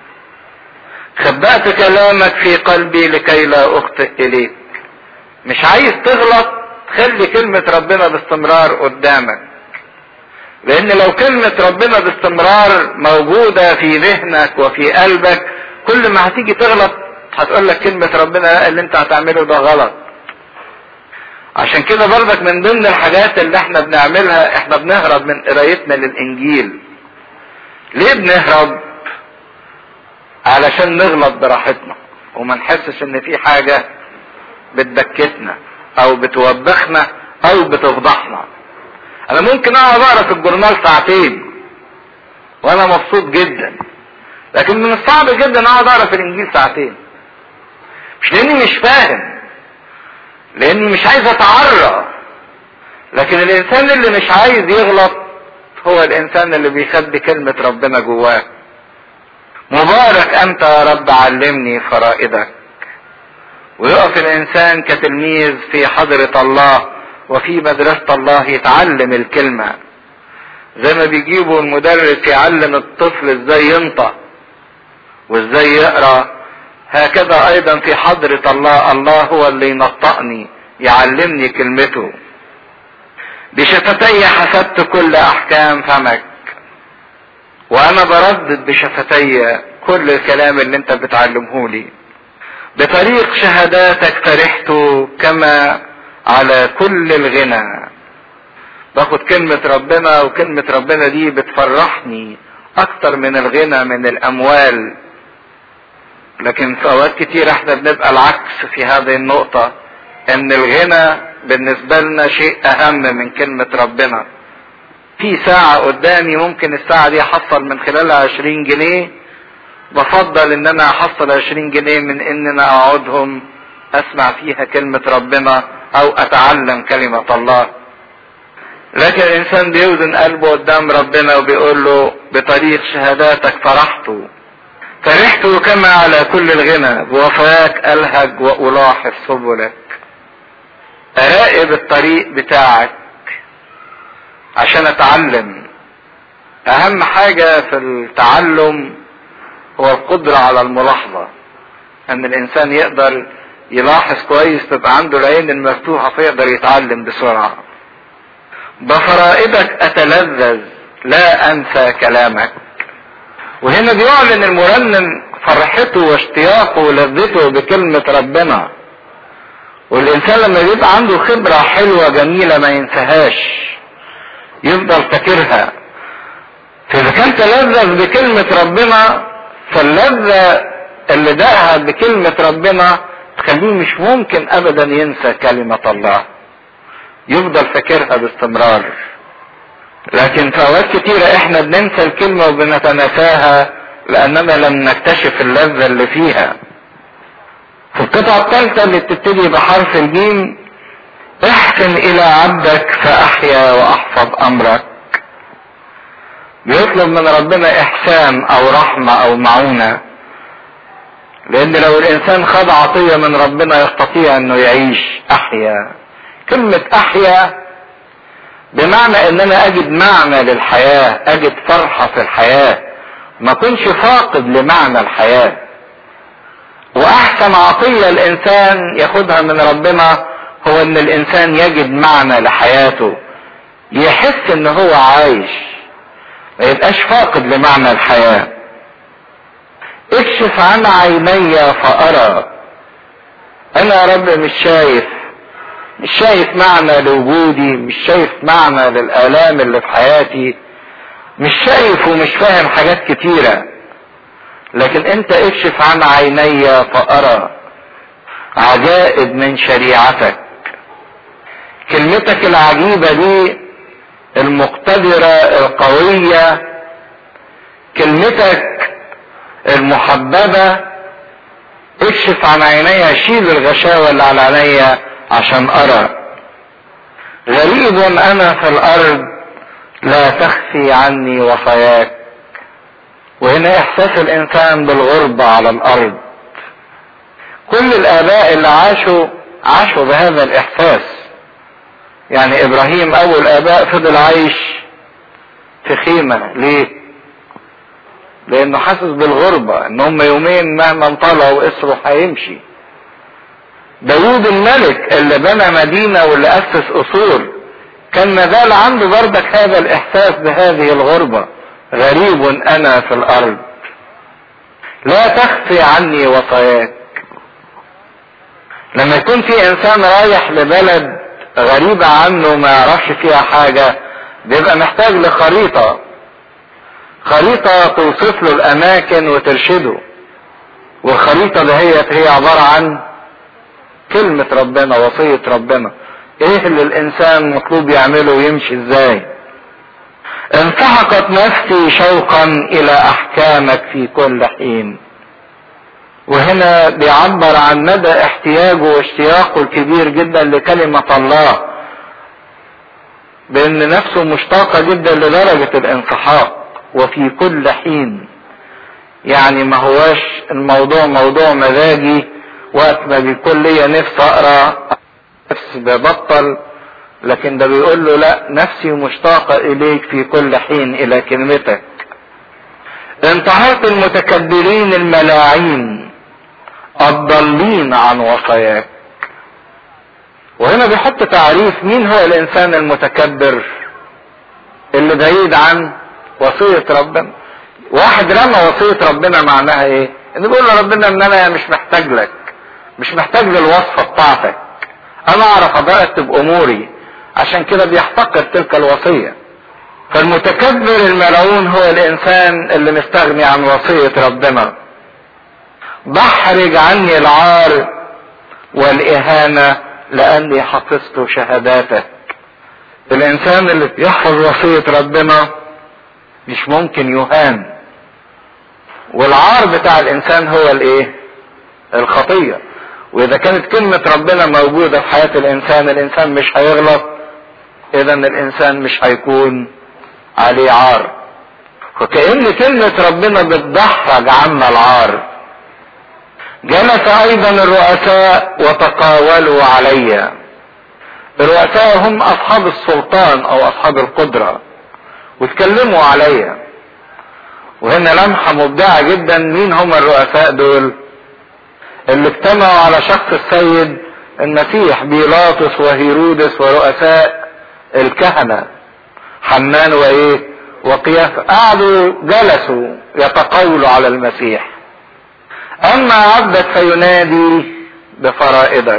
خبأت كلامك في قلبي لكي لا أخطئ إليك مش عايز تغلط خلي كلمة ربنا باستمرار قدامك لأن لو كلمة ربنا باستمرار موجودة في ذهنك وفي قلبك كل ما هتيجي تغلط هتقول لك كلمة ربنا اللي انت هتعمله ده غلط عشان كده برضك من ضمن الحاجات اللي احنا بنعملها احنا بنهرب من قرايتنا للانجيل ليه بنهرب علشان نغلط براحتنا وما نحسش ان في حاجة بتبكتنا او بتوبخنا او بتفضحنا انا ممكن اقعد اقرا في الجورنال ساعتين وانا مبسوط جدا لكن من الصعب جدا اقعد اقرا في الانجيل ساعتين مش لاني مش فاهم لاني مش عايز اتعرى لكن الانسان اللي مش عايز يغلط هو الانسان اللي بيخبي كلمة ربنا جواه مبارك انت يا رب علمني فرائدك ويقف الانسان كتلميذ في حضرة الله وفي مدرسة الله يتعلم الكلمة زي ما بيجيبوا المدرس يعلم الطفل ازاي ينطق وازاي يقرا هكذا ايضا في حضرة الله الله هو اللي ينطقني يعلمني كلمته بشفتي حسبت كل احكام فمك وانا بردد بشفتي كل الكلام اللي انت بتعلمه لي بطريق شهاداتك فرحت كما على كل الغنى باخد كلمة ربنا وكلمة ربنا دي بتفرحني اكتر من الغنى من الاموال لكن في اوقات كتير احنا بنبقى العكس في هذه النقطة ان الغنى بالنسبة لنا شيء اهم من كلمة ربنا في ساعة قدامي ممكن الساعة دي احصل من خلالها عشرين جنيه بفضل ان انا احصل عشرين جنيه من ان انا اقعدهم اسمع فيها كلمة ربنا او اتعلم كلمة الله لكن الانسان بيوزن قلبه قدام ربنا وبيقول له بطريق شهاداتك فرحت فرحت كما على كل الغنى بوفاك الهج والاحظ سبلك اراقب الطريق بتاعك عشان اتعلم اهم حاجة في التعلم هو القدرة على الملاحظة ان الانسان يقدر يلاحظ كويس تبقى عنده العين المفتوحة فيقدر يتعلم بسرعة بفرائدك اتلذذ لا انسى كلامك وهنا بيعلن المرنم فرحته واشتياقه ولذته بكلمة ربنا والانسان لما بيبقى عنده خبرة حلوة جميلة ما ينساهاش يفضل فاكرها فاذا كان تلذذ بكلمة ربنا فاللذة اللي دقها بكلمة ربنا تخليه مش ممكن ابدا ينسى كلمة الله يفضل فاكرها باستمرار لكن في اوقات كتيرة احنا بننسى الكلمة وبنتناساها لاننا لم نكتشف اللذة اللي فيها في القطعة الثالثة اللي بتبتدي بحرف الجيم احسن الى عبدك فاحيا واحفظ امرك بيطلب من ربنا احسان او رحمة او معونة لان لو الانسان خد عطية من ربنا يستطيع انه يعيش احيا كلمة احيا بمعنى ان انا اجد معنى للحياة اجد فرحة في الحياة ما كنش فاقد لمعنى الحياة واحسن عطية الانسان ياخدها من ربنا هو ان الانسان يجد معنى لحياته يحس ان هو عايش ما يبقاش فاقد لمعنى الحياة اكشف عن عيني فارى انا يا رب مش شايف مش شايف معنى لوجودي مش شايف معنى للآلام اللي في حياتي مش شايف ومش فاهم حاجات كتيرة لكن انت اكشف عن عيني فأرى عجائب من شريعتك كلمتك العجيبة دي المقتدرة القوية كلمتك المحببة اكشف عن عيني شيل الغشاوة اللي على عيني عشان ارى غريب انا في الارض لا تخفي عني وصاياك وهنا احساس الانسان بالغربة على الارض كل الاباء اللي عاشوا عاشوا بهذا الاحساس يعني ابراهيم اول اباء فضل عايش في خيمة ليه لانه حاسس بالغربة ان هم يومين مهما طلعوا اسره هيمشي داوود الملك اللي بنى مدينة واللي أسس أصول كان ما زال عنده بردك هذا الإحساس بهذه الغربة غريب أنا في الأرض لا تخفي عني وصاياك لما يكون في إنسان رايح لبلد غريبة عنه ما يعرفش فيها حاجة بيبقى محتاج لخريطة خريطة توصف له الأماكن وترشده والخريطة دهيت هي عبارة عن كلمة ربنا وصية ربنا ايه اللي الانسان مطلوب يعمله ويمشي ازاي انسحقت نفسي شوقا الى احكامك في كل حين وهنا بيعبر عن مدى احتياجه واشتياقه الكبير جدا لكلمة الله بان نفسه مشتاقة جدا لدرجة الانسحاق وفي كل حين يعني ما هواش الموضوع موضوع مزاجي وقت ما بيكون ليا نفس اقرا نفس ببطل لكن ده بيقول له لا نفسي مشتاقة اليك في كل حين الى كلمتك انتهرت المتكبرين الملاعين الضالين عن وصاياك وهنا بيحط تعريف مين هو الانسان المتكبر اللي بعيد عن وصية ربنا واحد رمى وصية ربنا معناها ايه ان بيقول لربنا ان انا مش محتاج لك مش محتاج للوصفة بتاعتك انا اعرف ارتب اموري عشان كده بيحتقر تلك الوصية فالمتكبر الملعون هو الانسان اللي مستغني عن وصية ربنا بحرج عني العار والاهانة لاني حفظت شهاداتك الانسان اللي يحفظ وصية ربنا مش ممكن يهان والعار بتاع الانسان هو الايه الخطية واذا كانت كلمة ربنا موجودة في حياة الانسان الانسان مش هيغلط اذا الانسان مش هيكون عليه عار وكأن كلمة ربنا بتدحرج عنا العار جلس ايضا الرؤساء وتقاولوا علي الرؤساء هم اصحاب السلطان او اصحاب القدرة واتكلموا عليا وهنا لمحة مبدعة جدا مين هم الرؤساء دول اللي اجتمعوا على شخص السيد المسيح بيلاطس وهيرودس ورؤساء الكهنة حنان وايه وقياس قعدوا جلسوا يتقولوا على المسيح اما عبدك فينادي بفرائدك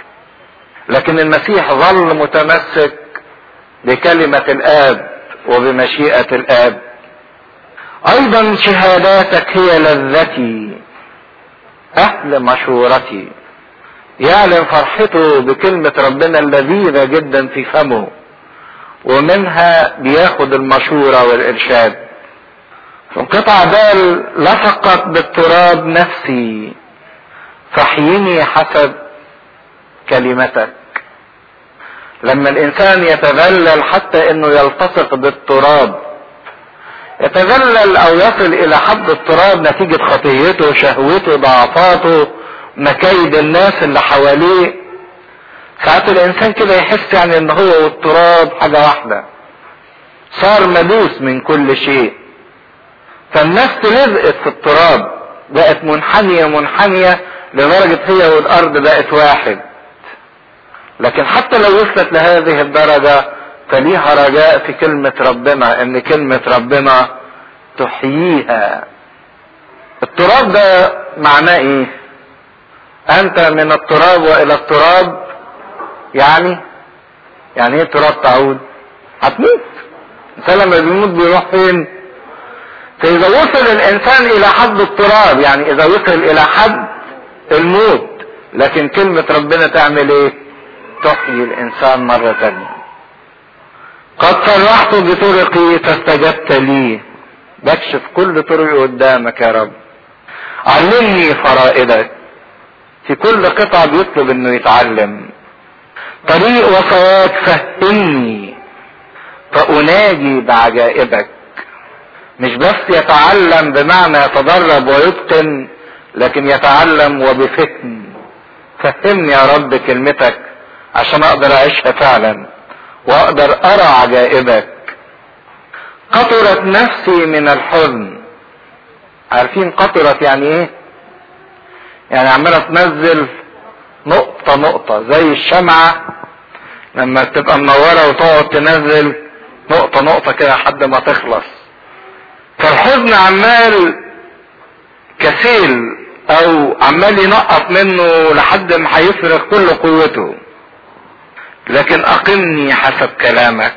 لكن المسيح ظل متمسك بكلمة الاب وبمشيئة الاب ايضا شهاداتك هي لذتي اهل مشورتي يعلن فرحته بكلمة ربنا اللذيذة جدا في فمه ومنها بياخد المشورة والارشاد انقطع بال لصقت بالتراب نفسي فاحيني حسب كلمتك لما الانسان يتذلل حتى انه يلتصق بالتراب يتذلل او يصل الى حد التراب نتيجة خطيته شهوته ضعفاته مكايد الناس اللي حواليه ساعات الانسان كده يحس يعني ان هو والتراب حاجة واحدة صار ملوس من كل شيء فالنفس لزقت في التراب بقت منحنية منحنية لدرجة هي والارض بقت واحد لكن حتى لو وصلت لهذه الدرجة فليها رجاء في كلمة ربنا ان كلمة ربنا تحييها التراب ده معناه ايه انت من التراب والى التراب يعني يعني ايه تراب تعود هتموت الانسان لما بيموت بيروح فين فاذا وصل الانسان الى حد التراب يعني اذا وصل الى حد الموت لكن كلمة ربنا تعمل ايه تحيي الانسان مرة تانية قد صرحت بطرقي فاستجبت لي بكشف كل طرقي قدامك يا رب علمني فرائدك في كل قطعة بيطلب انه يتعلم طريق وصاياك فهمني فأناجي بعجائبك مش بس يتعلم بمعنى يتدرب ويتقن لكن يتعلم وبفهم فهمني يا رب كلمتك عشان اقدر اعيشها فعلا واقدر ارى عجائبك قطرت نفسي من الحزن عارفين قطرت يعني ايه يعني عماله تنزل نقطة نقطة زي الشمعة لما بتبقى منورة وتقعد تنزل نقطة نقطة كده لحد ما تخلص فالحزن عمال كسيل او عمال ينقط منه لحد ما هيفرغ كل قوته لكن اقمني حسب كلامك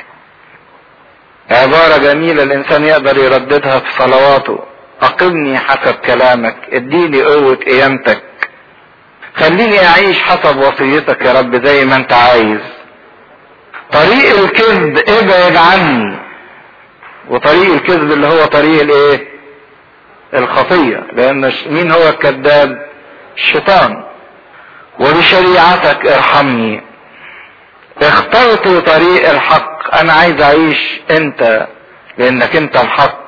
عبارة جميلة الانسان يقدر يرددها في صلواته اقمني حسب كلامك اديني قوة قيامتك خليني اعيش حسب وصيتك يا رب زي ما انت عايز طريق الكذب ابعد عني وطريق الكذب اللي هو طريق الايه الخطية لان مين هو الكذاب الشيطان وبشريعتك ارحمني اخترت طريق الحق انا عايز اعيش انت لانك انت الحق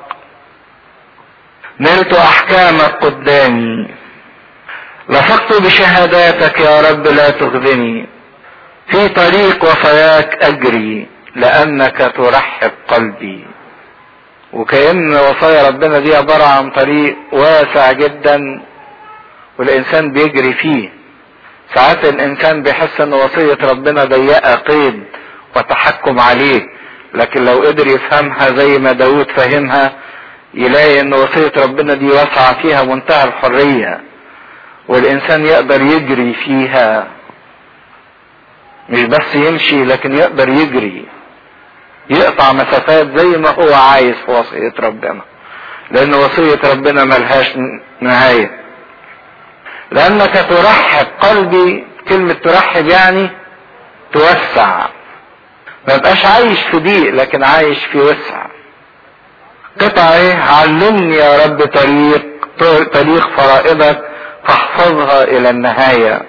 نلت احكامك قدامي لصقت بشهاداتك يا رب لا تخذني في طريق وفياك اجري لانك ترحب قلبي وكأن وصايا ربنا دي عبارة عن طريق واسع جدا والإنسان بيجري فيه ساعات الإنسان بيحس إن وصية ربنا ضيقة قيد وتحكم عليه لكن لو قدر يفهمها زي ما داود فهمها يلاقي إن وصية ربنا دي واسعة فيها منتهى الحرية والإنسان يقدر يجري فيها مش بس يمشي لكن يقدر يجري يقطع مسافات زي ما هو عايز في وصية ربنا لأن وصية ربنا ملهاش نهاية لأنك ترحب قلبي كلمة ترحب يعني توسع ما بقاش عايش في ضيق لكن عايش في وسع قطع ايه علمني يا رب طريق طريق فرائضك فاحفظها الى النهاية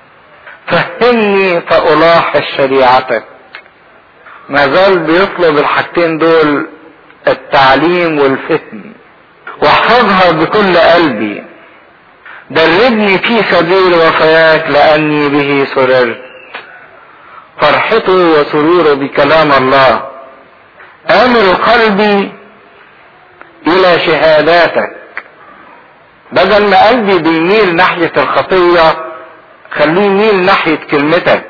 فهمني فالاحظ شريعتك ما زال بيطلب الحاجتين دول التعليم والفهم واحفظها بكل قلبي دربني في سبيل وفياك لاني به سررت فرحته وسروره بكلام الله امر قلبي الى شهاداتك بدل ما قلبي بيميل ناحية الخطية خليه يميل ناحية كلمتك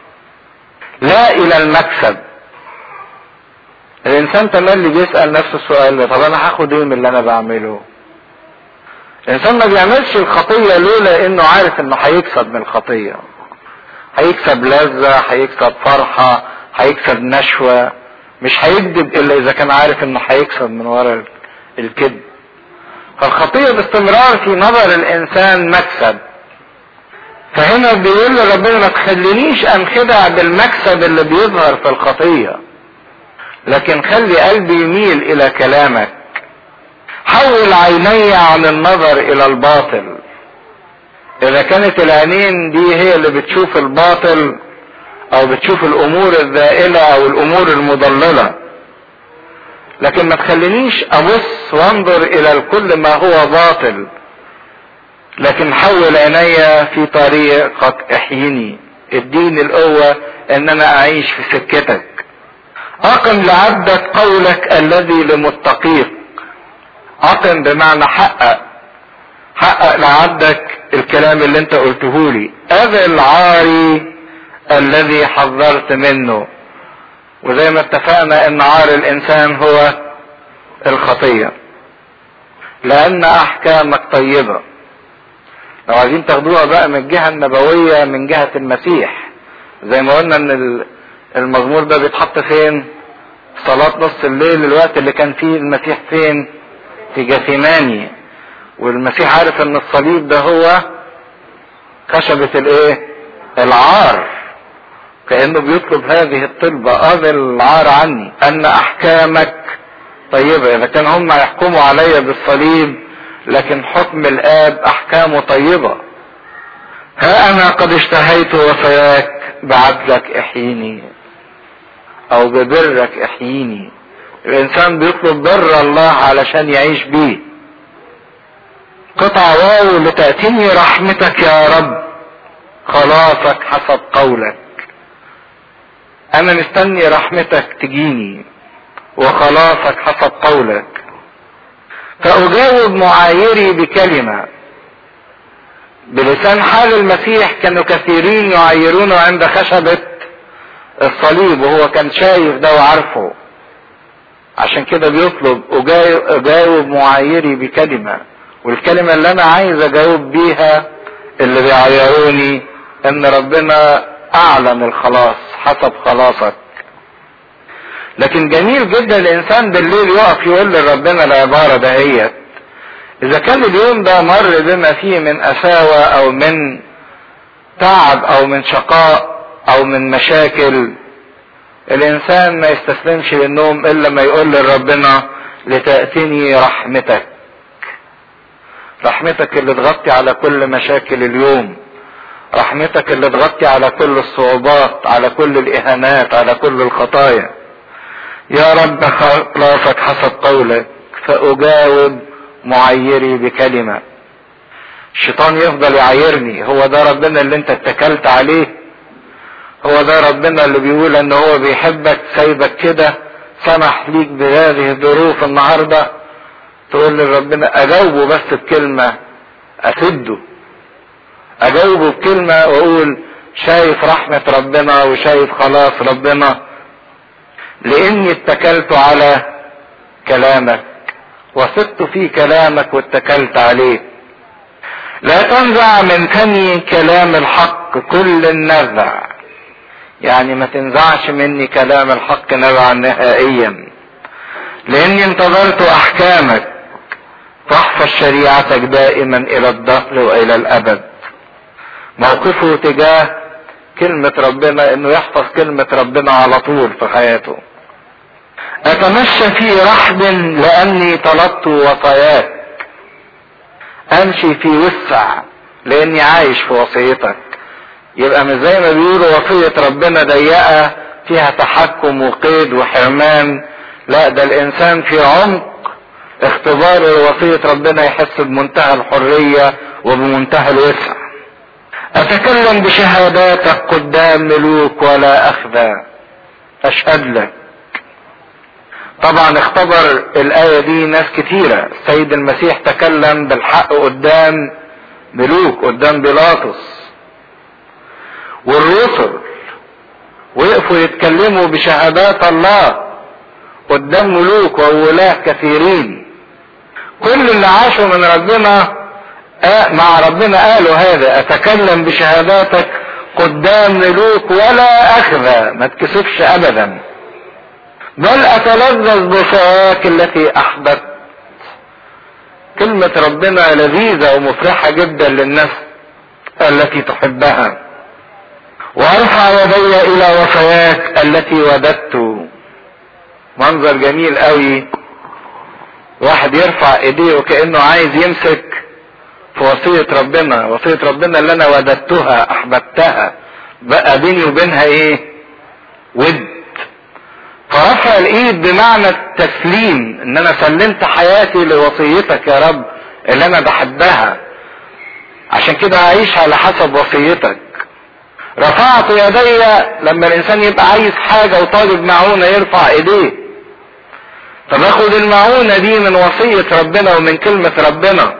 لا الى المكسب الانسان تملي بيسأل نفسه السؤال ده طب انا هاخد ايه من اللي انا بعمله الانسان ما بيعملش الخطية لولا انه عارف انه هيكسب من الخطية هيكسب لذة هيكسب فرحة هيكسب نشوة مش هيكذب الا اذا كان عارف انه هيكسب من ورا الكذب فالخطية باستمرار في نظر الانسان مكسب فهنا بيقول لربنا ما تخلينيش انخدع بالمكسب اللي بيظهر في الخطيه لكن خلي قلبي يميل الى كلامك حول عيني عن النظر الى الباطل اذا كانت العينين دي هي اللي بتشوف الباطل او بتشوف الامور الزائلة او الامور المضللة لكن ما تخلينيش ابص وانظر الى كل ما هو باطل لكن حول عيني في طريقك احيني اديني القوة ان انا اعيش في سكتك اقم لعبدك قولك الذي لمتقيك اقم بمعنى حقق حقق لعبدك الكلام اللي انت قلته لي اذل عاري الذي حذرت منه وزي ما اتفقنا ان عار الانسان هو الخطية لان احكامك طيبة لو عايزين تاخدوها بقى من الجهة النبوية من جهة المسيح زي ما قلنا ان المزمور ده بيتحط فين صلاة نص الليل الوقت اللي كان فيه المسيح فين في جثيماني والمسيح عارف ان الصليب ده هو خشبة الايه العار كأنه بيطلب هذه الطلبة اذل العار عني ان احكامك طيبة اذا كان هم يحكموا علي بالصليب لكن حكم الاب احكامه طيبة ها انا قد اشتهيت وفياك بعدلك احييني او ببرك احييني الانسان بيطلب بر الله علشان يعيش بيه قطع واو لتأتيني رحمتك يا رب خلاصك حسب قولك انا مستني رحمتك تجيني وخلاصك حسب قولك فاجاوب معايري بكلمة بلسان حال المسيح كانوا كثيرين يعايرونه عند خشبة الصليب وهو كان شايف ده وعارفه عشان كده بيطلب اجاوب معايري بكلمة والكلمة اللي انا عايز اجاوب بيها اللي بيعيروني ان ربنا اعلن الخلاص حسب خلاصك لكن جميل جدا الانسان بالليل يقف يقول لربنا العبارة دهيت اذا كان اليوم ده مر بما فيه من اساوة او من تعب او من شقاء او من مشاكل الانسان ما يستسلمش للنوم الا ما يقول لربنا لتأتني رحمتك رحمتك اللي تغطي على كل مشاكل اليوم رحمتك اللي تغطي على كل الصعوبات على كل الاهانات على كل الخطايا يا رب خلاصك حسب قولك فاجاوب معيري بكلمه الشيطان يفضل يعايرني هو ده ربنا اللي انت اتكلت عليه هو ده ربنا اللي بيقول ان هو بيحبك سايبك كده سمح ليك بهذه الظروف النهارده تقول لربنا اجاوبه بس بكلمه اسده اجاوبه بكلمه واقول شايف رحمه ربنا وشايف خلاص ربنا لاني اتكلت على كلامك وثقت في كلامك واتكلت عليه لا تنزع من فمي كلام الحق كل النزع يعني ما تنزعش مني كلام الحق نزعا نهائيا لاني انتظرت احكامك تحفظ شريعتك دائما الى الدهر والى الابد موقفه تجاه كلمة ربنا انه يحفظ كلمة ربنا على طول في حياته اتمشى في رحب لاني طلبت وصاياك امشي في وسع لاني عايش في وصيتك يبقى مش زي ما بيقولوا وصية ربنا ضيقة فيها تحكم وقيد وحرمان لا ده الانسان في عمق اختبار وصية ربنا يحس بمنتهى الحرية وبمنتهى الوسع اتكلم بشهاداتك قدام ملوك ولا اخذى اشهد لك طبعا اختبر الآية دي ناس كتيرة السيد المسيح تكلم بالحق قدام ملوك قدام بيلاطس والرسل وقفوا يتكلموا بشهادات الله قدام ملوك وولاة كثيرين كل اللي عاشوا من ربنا مع ربنا قالوا هذا اتكلم بشهاداتك قدام ملوك ولا اخذ ما تكسفش ابدا بل اتلذذ بصواك التي احببت كلمة ربنا لذيذة ومفرحة جدا للناس التي تحبها وارفع يدي الى وصاياك التي وددت منظر جميل قوي واحد يرفع ايديه وكانه عايز يمسك في وصية ربنا وصية ربنا اللي انا وددتها احببتها بقى بيني وبينها ايه ود فرفع الايد بمعنى التسليم ان انا سلمت حياتي لوصيتك يا رب اللي انا بحبها عشان كده اعيش على حسب وصيتك رفعت يدي لما الانسان يبقى عايز حاجة وطالب معونة يرفع ايديه طب اخد المعونة دي من وصية ربنا ومن كلمة ربنا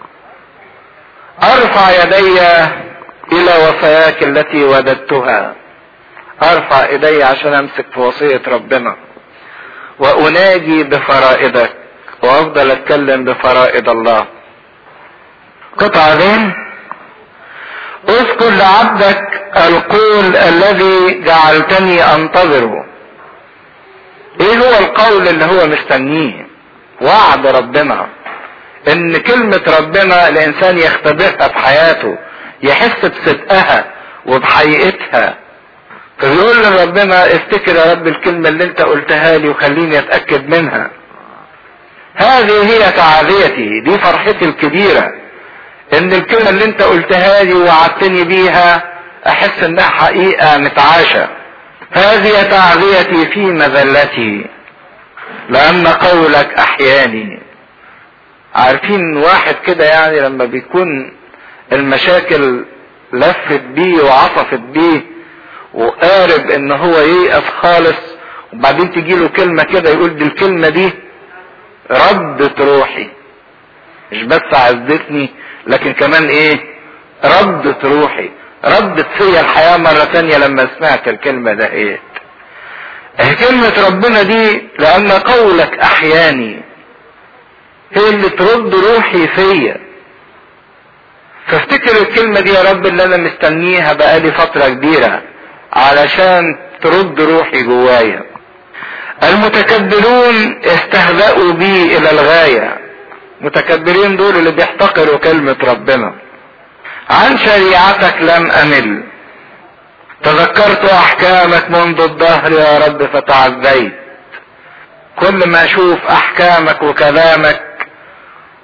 ارفع يدي الى وصاياك التي وددتها ارفع ايدي عشان امسك في وصية ربنا واناجي بفرائدك وافضل اتكلم بفرائد الله قطع ذهن اذكر لعبدك القول الذي جعلتني انتظره ايه هو القول اللي هو مستنيه وعد ربنا ان كلمة ربنا الانسان يختبرها في حياته يحس بصدقها وبحقيقتها فبيقول لربنا افتكر يا رب الكلمة اللي انت قلتها لي وخليني اتأكد منها هذه هي تعاليتي دي فرحتي الكبيرة ان الكلمة اللي انت قلتها لي ووعدتني بيها احس انها حقيقة متعاشة هذه تعزيتي في مذلتي لان قولك احياني عارفين واحد كده يعني لما بيكون المشاكل لفت بيه وعصفت بيه وقارب ان هو ييأس خالص وبعدين تجي له كلمة كده يقول دي الكلمة دي ردت روحي مش بس عزتني لكن كمان ايه ردت روحي ردت فيا الحياة مرة تانية لما سمعت الكلمة ده ايه اهي كلمة ربنا دي لان قولك احياني هي اللي ترد روحي فيا فافتكر الكلمة دي يا رب اللي انا مستنيها بقالي فترة كبيرة علشان ترد روحي جوايا المتكبرون استهزأوا بي الى الغاية متكبرين دول اللي بيحتقروا كلمة ربنا عن شريعتك لم امل تذكرت احكامك منذ الظهر يا رب فتعزيت كل ما اشوف احكامك وكلامك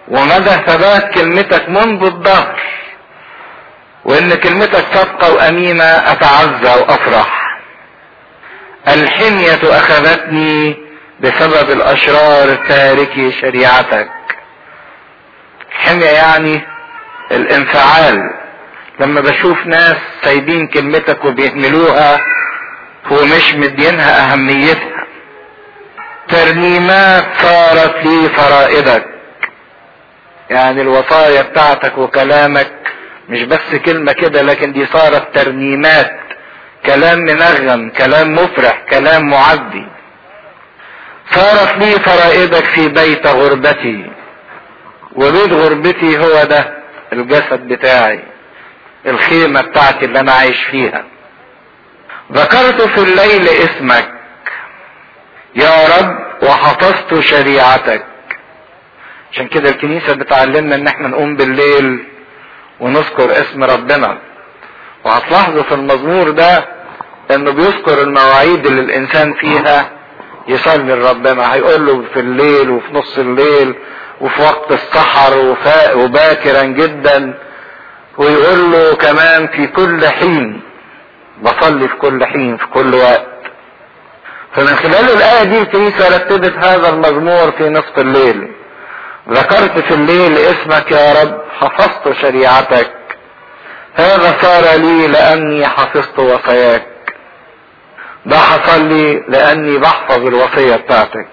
ومدى ثبات كلمتك منذ الظهر وان كلمتك صادقة وامينة اتعزى وافرح الحمية اخذتني بسبب الاشرار تاركي شريعتك الحمية يعني الانفعال لما بشوف ناس سايبين كلمتك وبيهملوها ومش مدينها اهميتها ترنيمات صارت لي فرائدك يعني الوصايا بتاعتك وكلامك مش بس كلمة كده لكن دي صارت ترنيمات كلام منغم كلام مفرح كلام معدي صارت لي فرائدك في بيت غربتي وبيت غربتي هو ده الجسد بتاعي الخيمة بتاعتي اللي انا عايش فيها ذكرت في الليل اسمك يا رب وحفظت شريعتك عشان كده الكنيسة بتعلمنا ان احنا نقوم بالليل ونذكر اسم ربنا وهتلاحظوا في المزمور ده انه بيذكر المواعيد اللي الانسان فيها يصلي لربنا هيقول له في الليل وفي نص الليل وفي وقت السحر وباكرا جدا ويقول له كمان في كل حين بصلي في كل حين في كل وقت فمن خلال الآية دي الكنيسة رتبت هذا المزمور في نصف الليل ذكرت في الليل اسمك يا رب حفظت شريعتك هذا صار لي لأني حفظت وصاياك ده حصل لي لأني بحفظ الوصية بتاعتك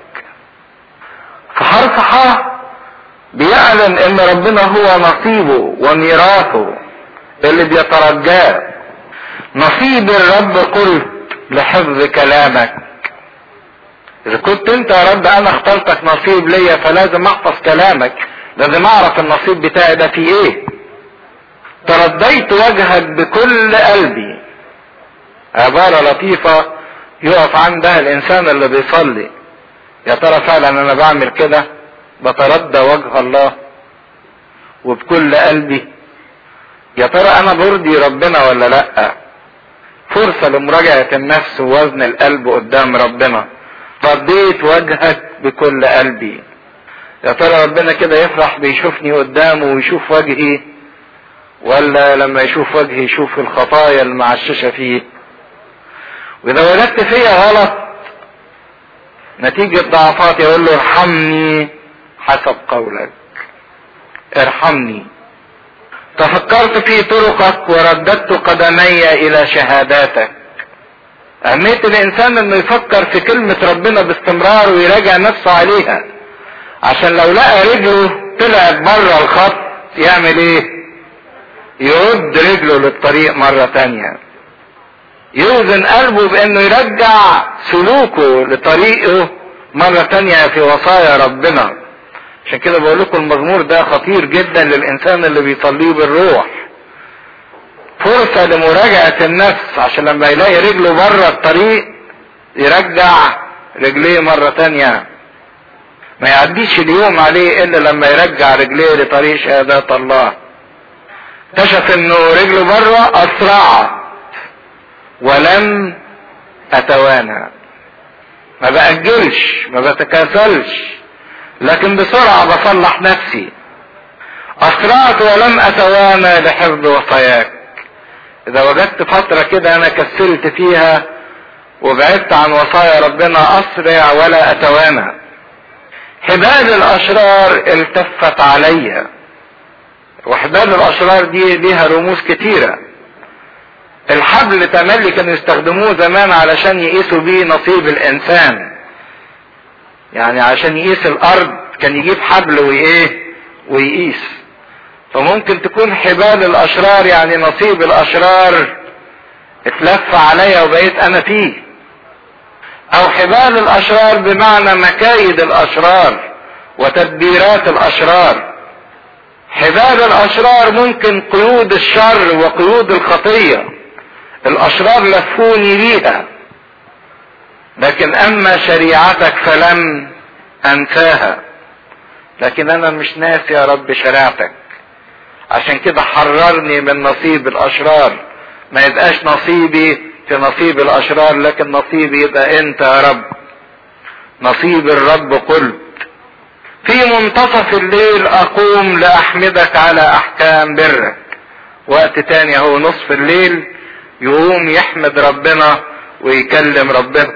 في حرف ح بيعلن ان ربنا هو نصيبه وميراثه اللي بيترجاه نصيب الرب قلت لحفظ كلامك اذا كنت انت يا رب انا اخترتك نصيب ليا فلازم احفظ كلامك لازم اعرف النصيب بتاعي ده فيه ايه ترديت وجهك بكل قلبي عبارة لطيفة يقف عندها الانسان اللي بيصلي يا ترى فعلا انا بعمل كده بتردى وجه الله وبكل قلبي يا ترى انا برضي ربنا ولا لا فرصة لمراجعة النفس ووزن القلب قدام ربنا رديت وجهك بكل قلبي يا ترى ربنا كده يفرح بيشوفني قدامه ويشوف وجهي ولا لما يشوف وجهي يشوف الخطايا المعششة فيه واذا ولدت فيا غلط نتيجة ضعفاتي اقول له ارحمني حسب قولك ارحمني تفكرت في طرقك ورددت قدمي الى شهاداتك اهمية الانسان انه يفكر في كلمة ربنا باستمرار ويراجع نفسه عليها عشان لو لقى رجله طلعت بره الخط يعمل ايه يرد رجله للطريق مرة تانية يوزن قلبه بانه يرجع سلوكه لطريقه مرة تانية في وصايا ربنا عشان كده بقول لكم المزمور ده خطير جدا للانسان اللي بيصليه بالروح فرصة لمراجعة النفس عشان لما يلاقي رجله بره الطريق يرجع رجليه مرة تانية ما يعديش اليوم عليه الا لما يرجع رجليه لطريق شهادات الله اكتشف انه رجله بره اسرع ولم اتوانى ما باجلش ما بتكاسلش لكن بسرعه بصلح نفسي اسرعت ولم اتوانى لحفظ وصاياك اذا وجدت فتره كده انا كسلت فيها وبعدت عن وصايا ربنا اسرع ولا اتوانى حبال الاشرار التفت عليّ وحبال الاشرار دي ليها رموز كتيرة الحبل تملي كانوا يستخدموه زمان علشان يقيسوا بيه نصيب الانسان يعني عشان يقيس الارض كان يجيب حبل وايه ويقيس فممكن تكون حبال الاشرار يعني نصيب الاشرار اتلف عليا وبقيت انا فيه او حبال الاشرار بمعنى مكايد الاشرار وتدبيرات الاشرار حبال الاشرار ممكن قيود الشر وقيود الخطية الاشرار لفوني بيها لكن اما شريعتك فلم انساها لكن انا مش ناسي يا رب شريعتك عشان كده حررني من نصيب الاشرار ما يبقاش نصيبي في نصيب الاشرار لكن نصيبي يبقى انت يا رب نصيب الرب قلت في منتصف الليل اقوم لاحمدك على احكام برك وقت تاني هو نصف الليل يقوم يحمد ربنا ويكلم ربنا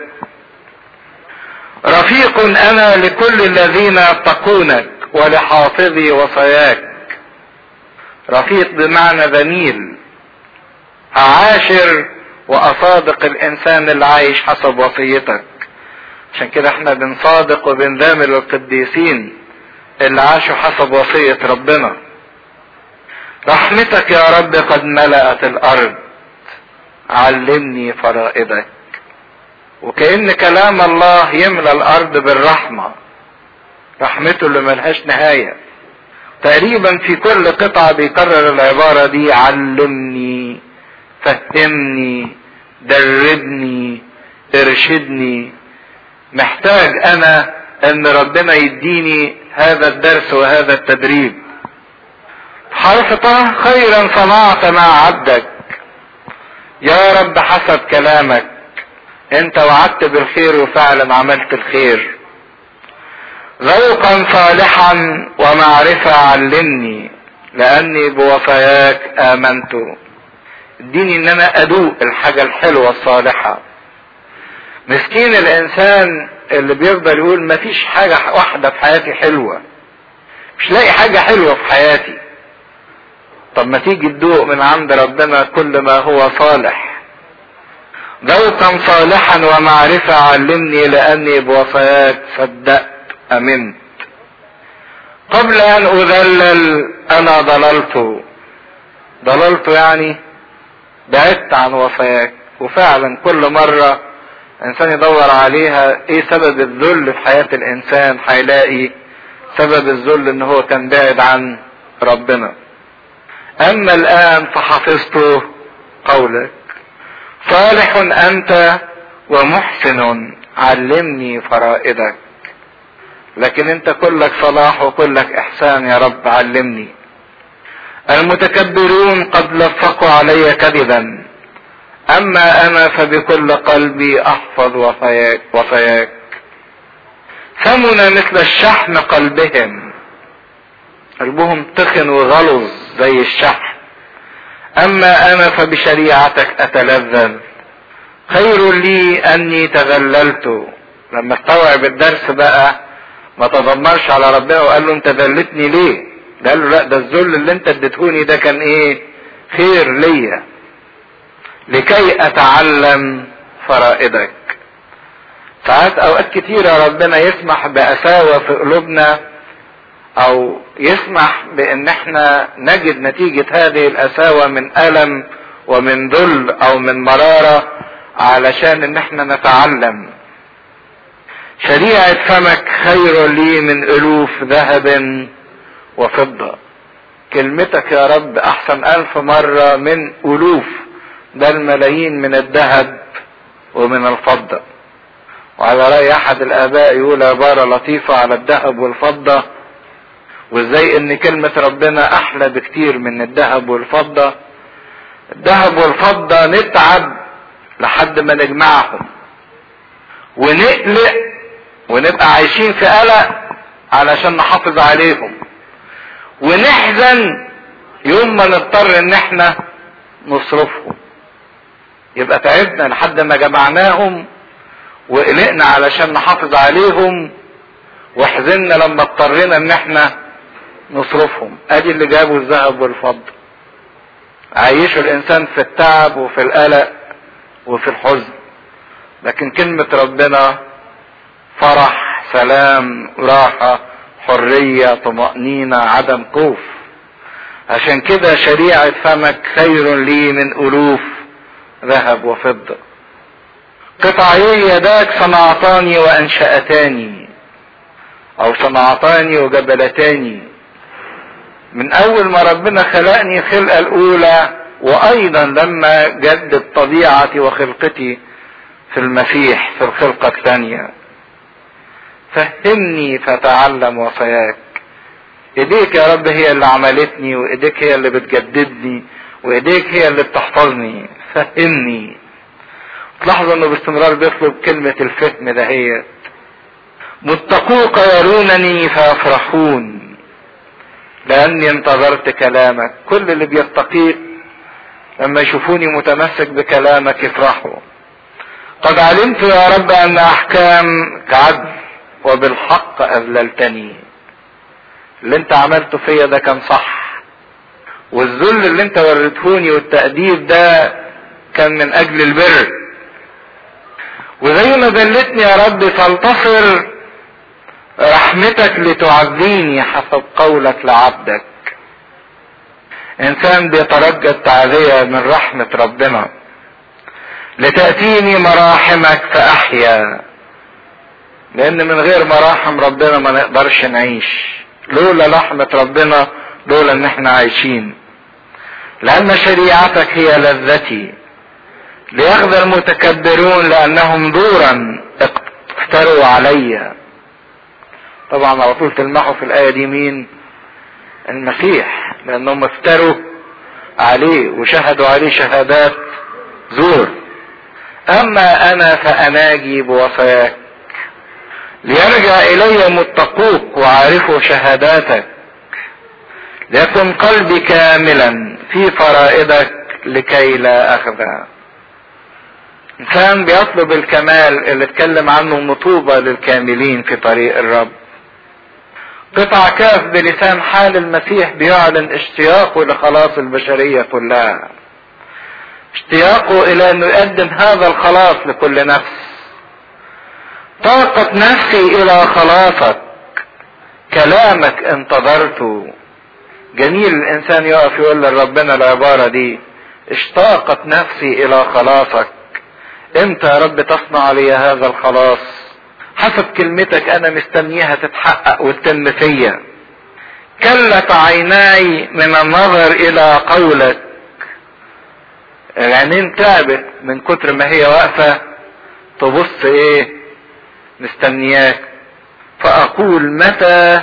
رفيق انا لكل الذين يتقونك ولحافظي وصاياك رفيق بمعنى زميل اعاشر واصادق الانسان اللي عايش حسب وصيتك عشان كده احنا بنصادق وبنذامل القديسين اللي عاشوا حسب وصية ربنا رحمتك يا رب قد ملأت الارض علمني فرائدك وكأن كلام الله يملى الارض بالرحمة رحمته اللي ملهاش نهاية تقريبا في كل قطعة بيكرر العبارة دي علمني فهمني دربني ارشدني محتاج انا ان ربنا يديني هذا الدرس وهذا التدريب حرف طه خيرا صنعت مع عبدك يا رب حسب كلامك انت وعدت بالخير وفعلا عملت الخير ذوقا صالحا ومعرفة علمني لاني بوصاياك امنت اديني ان انا ادوق الحاجة الحلوة الصالحة مسكين الانسان اللي بيفضل يقول مفيش حاجة واحدة في حياتي حلوة مش لاقي حاجة حلوة في حياتي طب ما تيجي تدوق من عند ربنا كل ما هو صالح ذوقا صالحا ومعرفة علمني لاني بوصاياك صدقت امنت قبل ان اذلل انا ضللت ضللت يعني بعدت عن وصاياك وفعلا كل مرة انسان يدور عليها ايه سبب الذل في حياة الانسان هيلاقي سبب الذل ان هو كان بعد عن ربنا اما الان فحفظت قولك صالح انت ومحسن علمني فرائدك لكن انت كلك صلاح وكلك احسان يا رب علمني المتكبرون قد لفقوا علي كذبا اما انا فبكل قلبي احفظ وفياك, وفياك ثمن مثل الشحم قلبهم قلبهم تخن وغلظ زي الشحم اما انا فبشريعتك اتلذذ خير لي اني تذللت لما استوعب الدرس بقى ما تضمرش على ربنا وقال له انت ذلتني ليه ده قال له لا ده الذل اللي انت اديتهوني ده كان ايه خير ليا لكي اتعلم فرائدك ساعات اوقات كتيرة ربنا يسمح بقساوة في قلوبنا او يسمح بان احنا نجد نتيجة هذه القساوة من الم ومن ذل او من مرارة علشان ان احنا نتعلم شريعة فمك خير لي من الوف ذهب وفضة كلمتك يا رب احسن الف مرة من الوف ده الملايين من الذهب ومن الفضة وعلى رأي احد الاباء يقول عبارة لطيفة على الذهب والفضة وازاي ان كلمة ربنا احلى بكتير من الذهب والفضة الذهب والفضة نتعب لحد ما نجمعهم ونقلق ونبقى عايشين في قلق علشان نحافظ عليهم ونحزن يوم ما نضطر ان احنا نصرفهم يبقى تعبنا لحد ما جمعناهم وقلقنا علشان نحافظ عليهم وحزننا لما اضطرينا ان احنا نصرفهم ادي اللي جابوا الذهب والفضة عيشوا الانسان في التعب وفي القلق وفي الحزن لكن كلمة ربنا فرح سلام راحة حرية طمأنينة عدم خوف عشان كده شريعة فمك خير لي من ألوف ذهب وفضة قطعي يداك صنعتاني وأنشأتاني أو صنعتاني وجبلتاني من أول ما ربنا خلقني الخلقة الأولى وأيضا لما جدد طبيعتي وخلقتي في المسيح في الخلقة الثانية فهمني فتعلم وصاياك ايديك يا رب هي اللي عملتني وايديك هي اللي بتجددني وايديك هي اللي بتحفظني فهمني تلاحظوا انه باستمرار بيطلب كلمة الفهم دهيت متقوك يرونني فيفرحون لاني انتظرت كلامك كل اللي بيتقيك لما يشوفوني متمسك بكلامك يفرحوا قد علمت يا رب ان احكامك عدل وبالحق اذللتني اللي انت عملته فيا ده كان صح والذل اللي انت وريتهوني والتأديب ده كان من اجل البر وزي ما ذلتني يا رب فانتصر رحمتك لتعزيني حسب قولك لعبدك انسان بيترجى التعزية من رحمة ربنا لتأتيني مراحمك فأحيا لأن من غير مراحم ربنا ما نقدرش نعيش لولا رحمة ربنا لولا ان احنا عايشين لأن شريعتك هي لذتي ليخذ المتكبرون لأنهم دورا افتروا علي طبعا على طول تلمحوا في الآية دي مين المسيح لأنهم افتروا عليه وشهدوا عليه شهادات زور أما أنا فأناجي بوصاياك ليرجع إلي متقوك وعارفوا شهاداتك ليكن قلبي كاملا في فرائدك لكي لا أخذها إنسان بيطلب الكمال اللي اتكلم عنه مطوبة للكاملين في طريق الرب قطع كاف بلسان حال المسيح بيعلن اشتياقه لخلاص البشرية كلها اشتياقه الى انه يقدم هذا الخلاص لكل نفس طاقة نفسي الى خلاصك كلامك انتظرته جميل الانسان يقف يقول لربنا العبارة دي اشتاقت نفسي الى خلاصك امتى يا رب تصنع لي هذا الخلاص حسب كلمتك انا مستنيها تتحقق وتتم فيا كلت عيناي من النظر الى قولك العينين تعبت من كتر ما هي واقفة تبص ايه مستنياك فاقول متى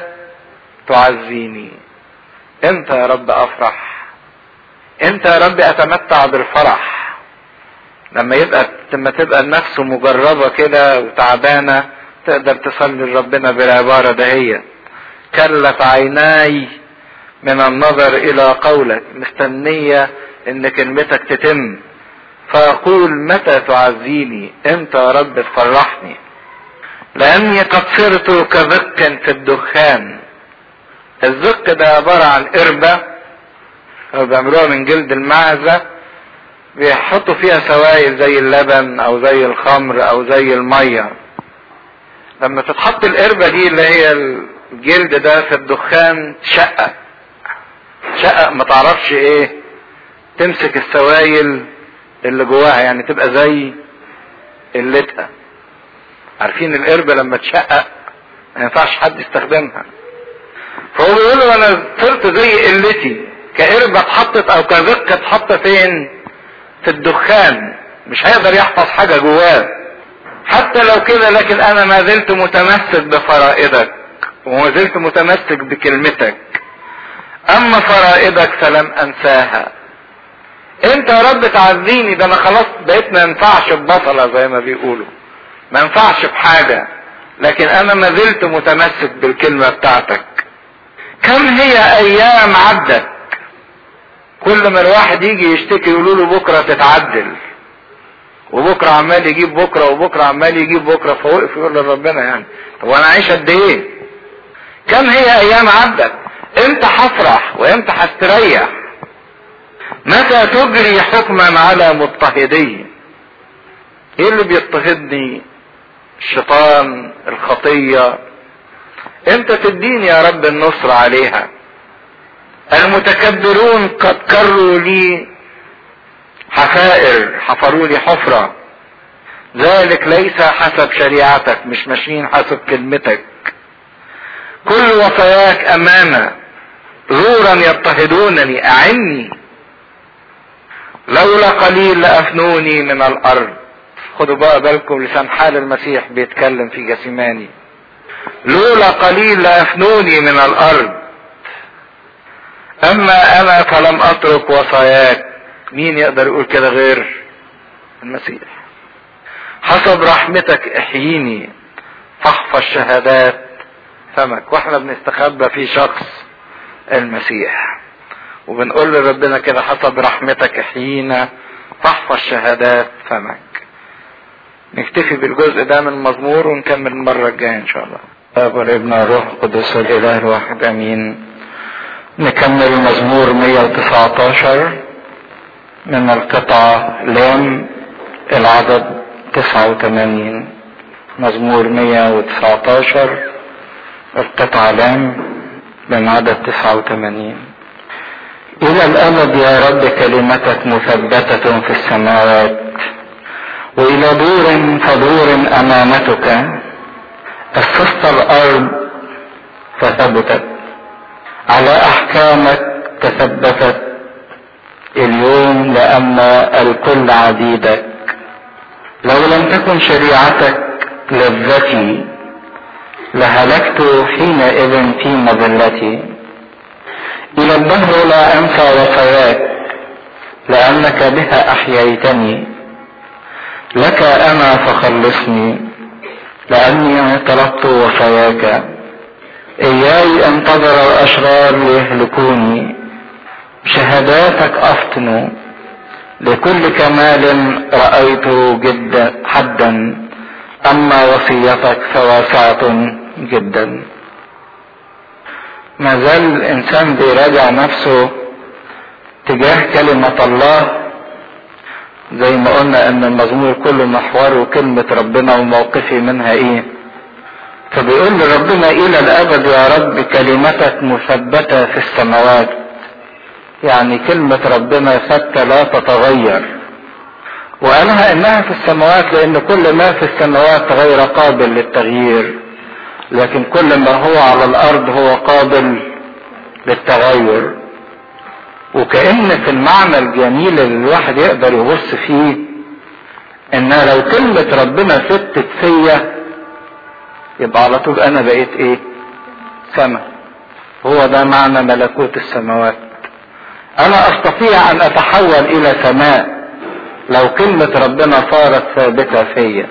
تعزيني امتى يا رب افرح امتى يا رب اتمتع بالفرح لما يبقى لما تبقى النفس مجربة كده وتعبانة تقدر تصلي لربنا بالعبارة دهية كلت عيناي من النظر الى قولك مستنية ان كلمتك تتم فاقول متى تعزيني امتى يا رب تفرحني لاني قد صرت كذق في الدخان الزق ده عبارة عن قربة او بيعملوها من جلد المعزة بيحطوا فيها سوائل زي اللبن او زي الخمر او زي المية لما تتحط القربة دي اللي هي الجلد ده في الدخان تشقق تشقق ما تعرفش ايه تمسك السوائل اللي جواها يعني تبقى زي اللتقة عارفين القربة لما تشقق ما ينفعش حد يستخدمها فهو بيقول له انا صرت زي قلتي كقربة اتحطت او كذقة اتحط فين في الدخان مش هيقدر يحفظ حاجة جواه حتى لو كده لكن انا ما زلت متمسك بفرائدك وما زلت متمسك بكلمتك اما فرائدك فلم انساها انت يا رب تعزيني ده انا خلاص بقيت ما ينفعش ببصلة زي ما بيقولوا ما ينفعش بحاجة لكن انا ما زلت متمسك بالكلمة بتاعتك كم هي ايام عدت كل ما الواحد يجي يشتكي يقولوا له بكرة تتعدل وبكرة عمال يجيب بكرة وبكرة عمال يجيب بكرة فوقف يقول لربنا يعني طب وانا عايش قد ايه كم هي ايام عدت امتى هفرح وامتى هستريح متى تجري حكما على مضطهدي ايه اللي بيضطهدني الشيطان الخطية امتى تديني يا رب النصر عليها المتكبرون قد كروا لي حفائر حفروا لي حفرة ذلك ليس حسب شريعتك مش ماشيين حسب كلمتك كل وصاياك امانة زورا يضطهدونني اعني لولا قليل لافنوني من الارض خدوا بقى بالكم لسان حال المسيح بيتكلم في جسيماني لولا قليل لافنوني من الارض اما انا فلم اترك وصاياك مين يقدر يقول كده غير المسيح حسب رحمتك احييني تحفظ شهادات فمك واحنا بنستخبى في شخص المسيح وبنقول لربنا كده حسب رحمتك حين تحفظ شهادات فمك نكتفي بالجزء ده من المزمور ونكمل المرة الجاية ان شاء الله الاب والابن والروح القدس الاله الواحد امين نكمل مزمور 119 من القطعة لام العدد 89 مزمور 119 القطعة لام من عدد 89 إلى الأبد يا رب كلمتك مثبتة في السماوات وإلى دور فدور أمانتك أسست الأرض فثبتت على أحكامك تثبتت اليوم لأن الكل عبيدك لو لم تكن شريعتك لذتي لهلكت حينئذ في مذلتي إلى الدهر لا أنسى وصاياك لأنك بها أحييتني لك أنا فخلصني لأني طلبت وصاياك إياي انتظر الأشرار ليهلكوني شهاداتك أفطن لكل كمال رأيت جدا حدا أما وصيتك فواسعة جدا ما زال الإنسان بيراجع نفسه تجاه كلمة الله زي ما قلنا ان المزمور كله محوره كلمة ربنا وموقفي منها ايه فبيقول لربنا الى الابد يا رب كلمتك مثبتة في السماوات يعني كلمة ربنا ثابتة لا تتغير وقالها انها في السماوات لان كل ما في السماوات غير قابل للتغيير لكن كل ما هو على الارض هو قابل للتغير وكأن في المعنى الجميل اللي الواحد يقدر يبص فيه ان لو كلمة ربنا ثبتت فيا يبقى على طول انا بقيت ايه سما هو ده معنى ملكوت السماوات انا استطيع ان اتحول الى سماء لو كلمة ربنا صارت ثابتة فيا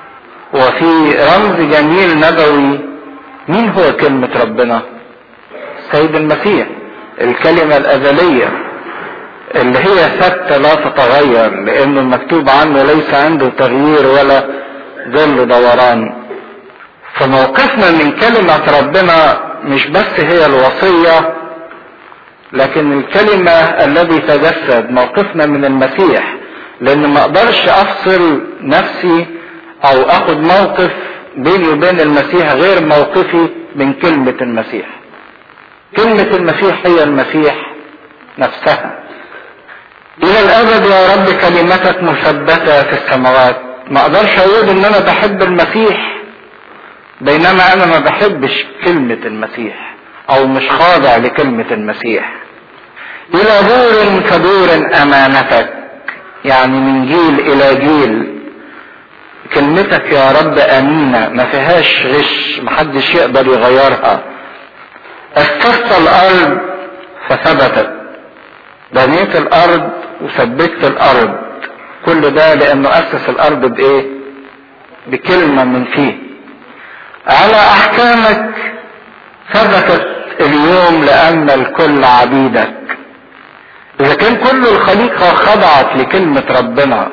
وفي رمز جميل نبوي مين هو كلمة ربنا السيد المسيح الكلمة الأزلية اللي هي ثابتة لا تتغير لأنه المكتوب عنه ليس عنده تغيير ولا ظل دوران فموقفنا من كلمة ربنا مش بس هي الوصية لكن الكلمة الذي تجسد موقفنا من المسيح لأن ما أقدرش أفصل نفسي أو أخد موقف بيني وبين المسيح غير موقفي من كلمة المسيح كلمة المسيح هي المسيح نفسها إلى الأبد يا رب كلمتك مثبتة في السماوات ما أقدرش أقول إن أنا بحب المسيح بينما أنا ما بحبش كلمة المسيح أو مش خاضع لكلمة المسيح إلى دور كدور أمانتك يعني من جيل إلى جيل كلمتك يا رب أمينة ما فيهاش غش محدش يقدر يغيرها اسست الارض فثبتت بنيت الارض وثبتت الارض كل ده لانه اسس الارض بايه بكلمة من فيه على احكامك ثبتت اليوم لان الكل عبيدك اذا كان كل الخليقة خضعت لكلمة ربنا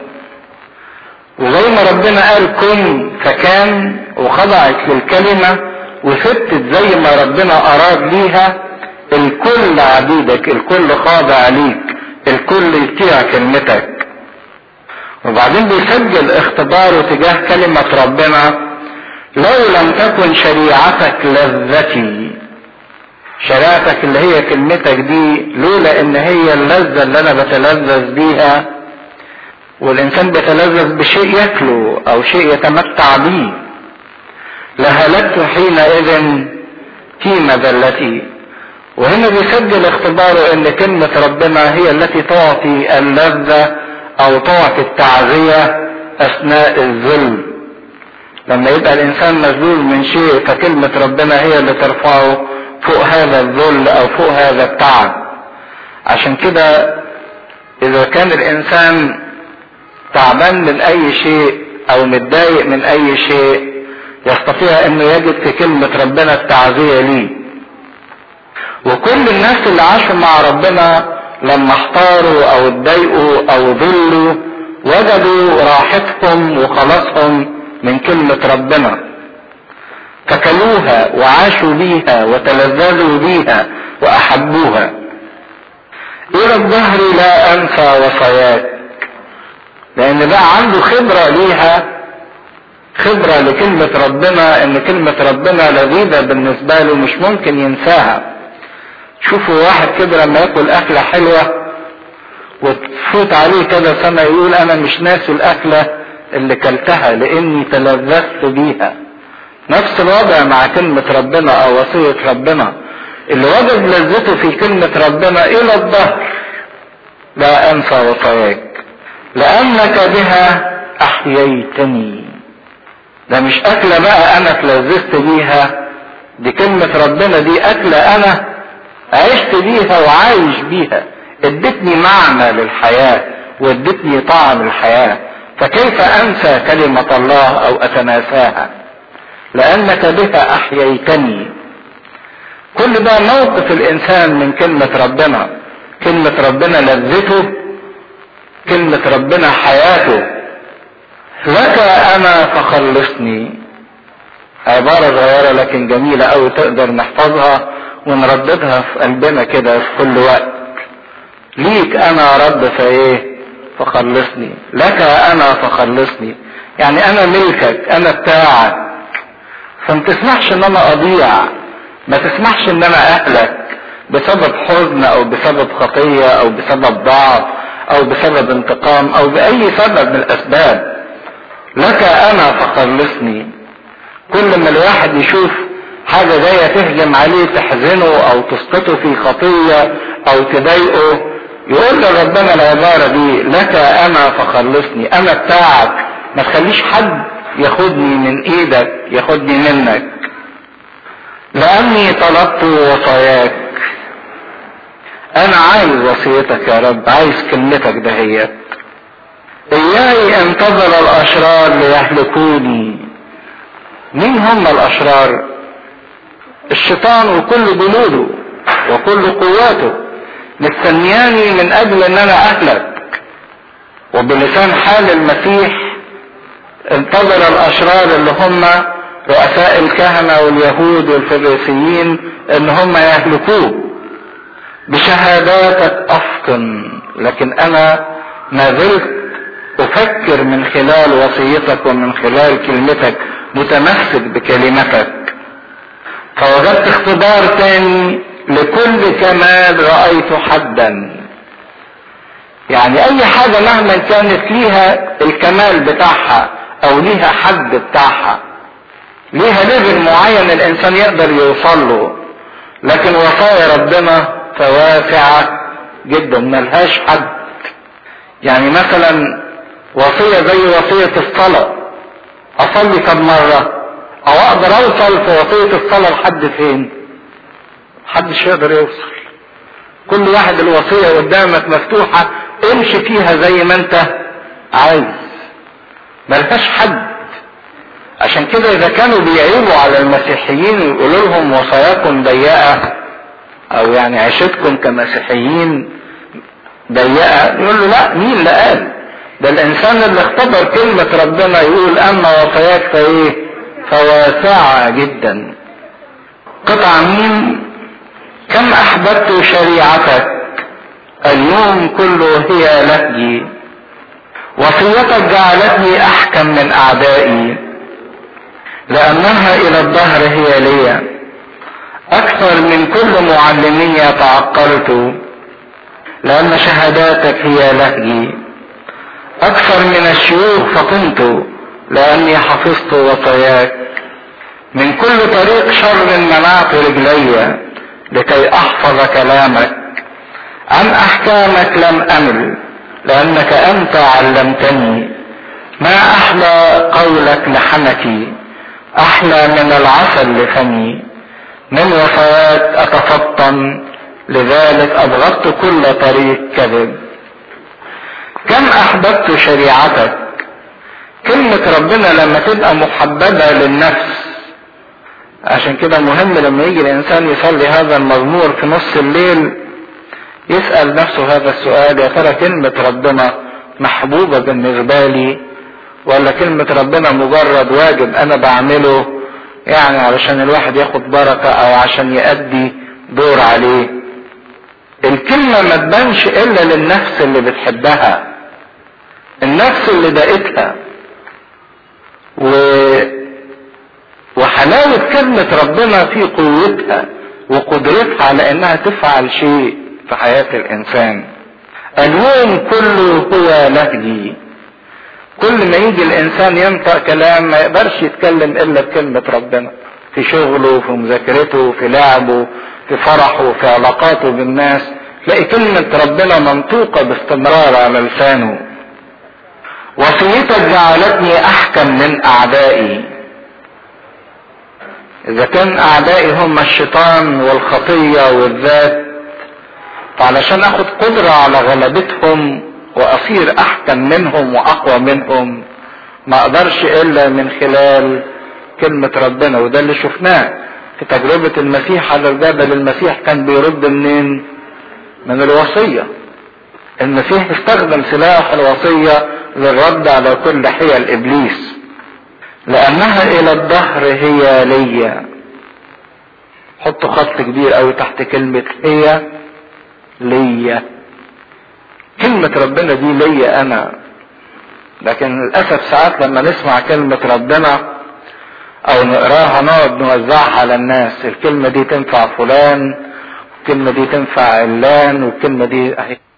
وزي ما ربنا قال كن فكان وخضعت للكلمه وثبتت زي ما ربنا اراد ليها الكل عبيدك الكل خاضع ليك الكل يطيع كلمتك وبعدين بيسجل اختباره تجاه كلمة ربنا لو لم تكن شريعتك لذتي شريعتك اللي هي كلمتك دي لولا ان هي اللذة اللي انا بتلذذ بيها والانسان بيتلذذ بشيء ياكله او شيء يتمتع بيه لهلكت حينئذ في مذلتي وهنا بيسجل اختباره ان كلمة ربنا هي التي تعطي اللذة او تعطي التعزية اثناء الذل لما يبقى الانسان مذلول من شيء فكلمة ربنا هي اللي ترفعه فوق هذا الذل او فوق هذا التعب عشان كده اذا كان الانسان تعبان من اي شيء او متضايق من اي شيء يستطيع انه يجد في كلمة ربنا التعزية ليه وكل الناس اللي عاشوا مع ربنا لما احتاروا او اتضايقوا او ضلوا وجدوا راحتهم وخلاصهم من كلمة ربنا فكلوها وعاشوا بيها وتلذذوا بيها واحبوها الى الظهر لا انسى وصاياك لان بقى عنده خبرة ليها خبرة لكلمة ربنا ان كلمة ربنا لذيذة بالنسبة له مش ممكن ينساها شوفوا واحد كده لما ياكل اكلة حلوة وتفوت عليه كذا سنة يقول انا مش ناسي الاكلة اللي كلتها لاني تلذذت بيها نفس الوضع مع كلمة ربنا او وصية ربنا اللي وجد لذته في كلمة ربنا الى الظهر لا انسى وصاياك لانك بها احييتني ده مش اكلة بقى انا تلذذت بيها دي كلمة ربنا دي اكلة انا عشت بيها وعايش بيها ادتني معنى للحياة وادتني طعم الحياة فكيف انسى كلمة الله او اتناساها لانك بها احييتني كل ده موقف الانسان من كلمة ربنا كلمة ربنا لذته كلمة ربنا حياته لك انا فخلصني عبارة صغيرة لكن جميلة اوي تقدر نحفظها ونرددها في قلبنا كده في كل وقت ليك انا يا رب فايه فخلصني لك انا فخلصني يعني انا ملكك انا بتاعك فما تسمحش ان انا اضيع ما تسمحش ان انا اهلك بسبب حزن او بسبب خطية او بسبب ضعف او بسبب انتقام او باي سبب من الاسباب لك انا فخلصني كل ما الواحد يشوف حاجة جاية تهجم عليه تحزنه او تسقطه في خطية او تضايقه يقول لربنا العبارة دي لك انا فخلصني انا بتاعك ما تخليش حد ياخدني من ايدك ياخدني منك لاني طلبت وصاياك انا عايز وصيتك يا رب عايز كلمتك دهيت اياي انتظر الاشرار ليهلكوني مين هم الاشرار الشيطان وكل جنوده وكل قواته مستنياني من اجل ان انا اهلك وبلسان حال المسيح انتظر الاشرار اللي هم رؤساء الكهنة واليهود والفريسيين ان هم يهلكوه بشهاداتك افطن لكن انا ما زلت افكر من خلال وصيتك ومن خلال كلمتك متمسك بكلمتك فوجدت اختبار تاني لكل كمال رأيت حدا يعني اي حاجة مهما كانت ليها الكمال بتاعها او ليها حد بتاعها ليها ليفل معين الانسان يقدر يوصل له لكن وصايا ربنا فواسعة جدا ملهاش حد يعني مثلا وصية زي وصية الصلاة اصلي كم مرة او اقدر اوصل في وصية الصلاة لحد فين محدش يقدر يوصل كل واحد الوصية قدامك مفتوحة امشي فيها زي ما انت عايز ملهاش حد عشان كده اذا كانوا بيعيبوا على المسيحيين ويقولوا لهم وصاياكم ضيقة او يعني عيشتكم كمسيحيين ضيقة يقول له لا مين اللي قال ده الانسان اللي اختبر كلمة ربنا يقول اما وصاياك فايه فواسعة جدا قطع مين كم احببت شريعتك اليوم كله هي لهجي وصيتك جعلتني احكم من اعدائي لانها الى الظهر هي لي اكثر من كل معلمي تعقلت لان شهاداتك هي لهجي اكثر من الشيوخ فقمت لاني حفظت وصاياك من كل طريق شر منعت رجلي لكي احفظ كلامك عن احكامك لم امل لانك انت علمتني ما احلى قولك لحنكي احلى من العسل لفمي من وصاياك اتفطن لذلك ابغضت كل طريق كذب كم احببت شريعتك كلمة ربنا لما تبقى محببة للنفس عشان كده مهم لما يجي الانسان يصلي هذا المزمور في نص الليل يسأل نفسه هذا السؤال يا ترى كلمة ربنا محبوبة بالنسبة لي ولا كلمة ربنا مجرد واجب انا بعمله يعني علشان الواحد ياخد بركة او عشان يأدي دور عليه الكلمة ما تبانش الا للنفس اللي بتحبها النفس اللي دقتها و... وحلاوة كلمة ربنا في قوتها وقدرتها على انها تفعل شيء في حياة الانسان اليوم كله هو لهجي كل ما يجي الانسان ينطق كلام ما يقدرش يتكلم الا بكلمة ربنا في شغله في مذاكرته في لعبه في فرحه في علاقاته بالناس تلاقي كلمة ربنا منطوقة باستمرار على لسانه وصيتك جعلتني احكم من اعدائي اذا كان اعدائي هم الشيطان والخطية والذات فعلشان اخد قدرة على غلبتهم واصير احكم منهم واقوى منهم ما اقدرش الا من خلال كلمة ربنا وده اللي شفناه في تجربة المسيح على الجبل المسيح كان بيرد منين من الوصية المسيح استخدم سلاح الوصية للرد على كل حيل ابليس لانها الى الظهر هي ليا حطوا خط كبير قوي تحت كلمة هي ليا كلمة ربنا دي ليا انا لكن للأسف ساعات لما نسمع كلمة ربنا او نقراها نقعد نوزعها على الناس الكلمة دي تنفع فلان الكلمة دي تنفع علان والكلمة دي اهي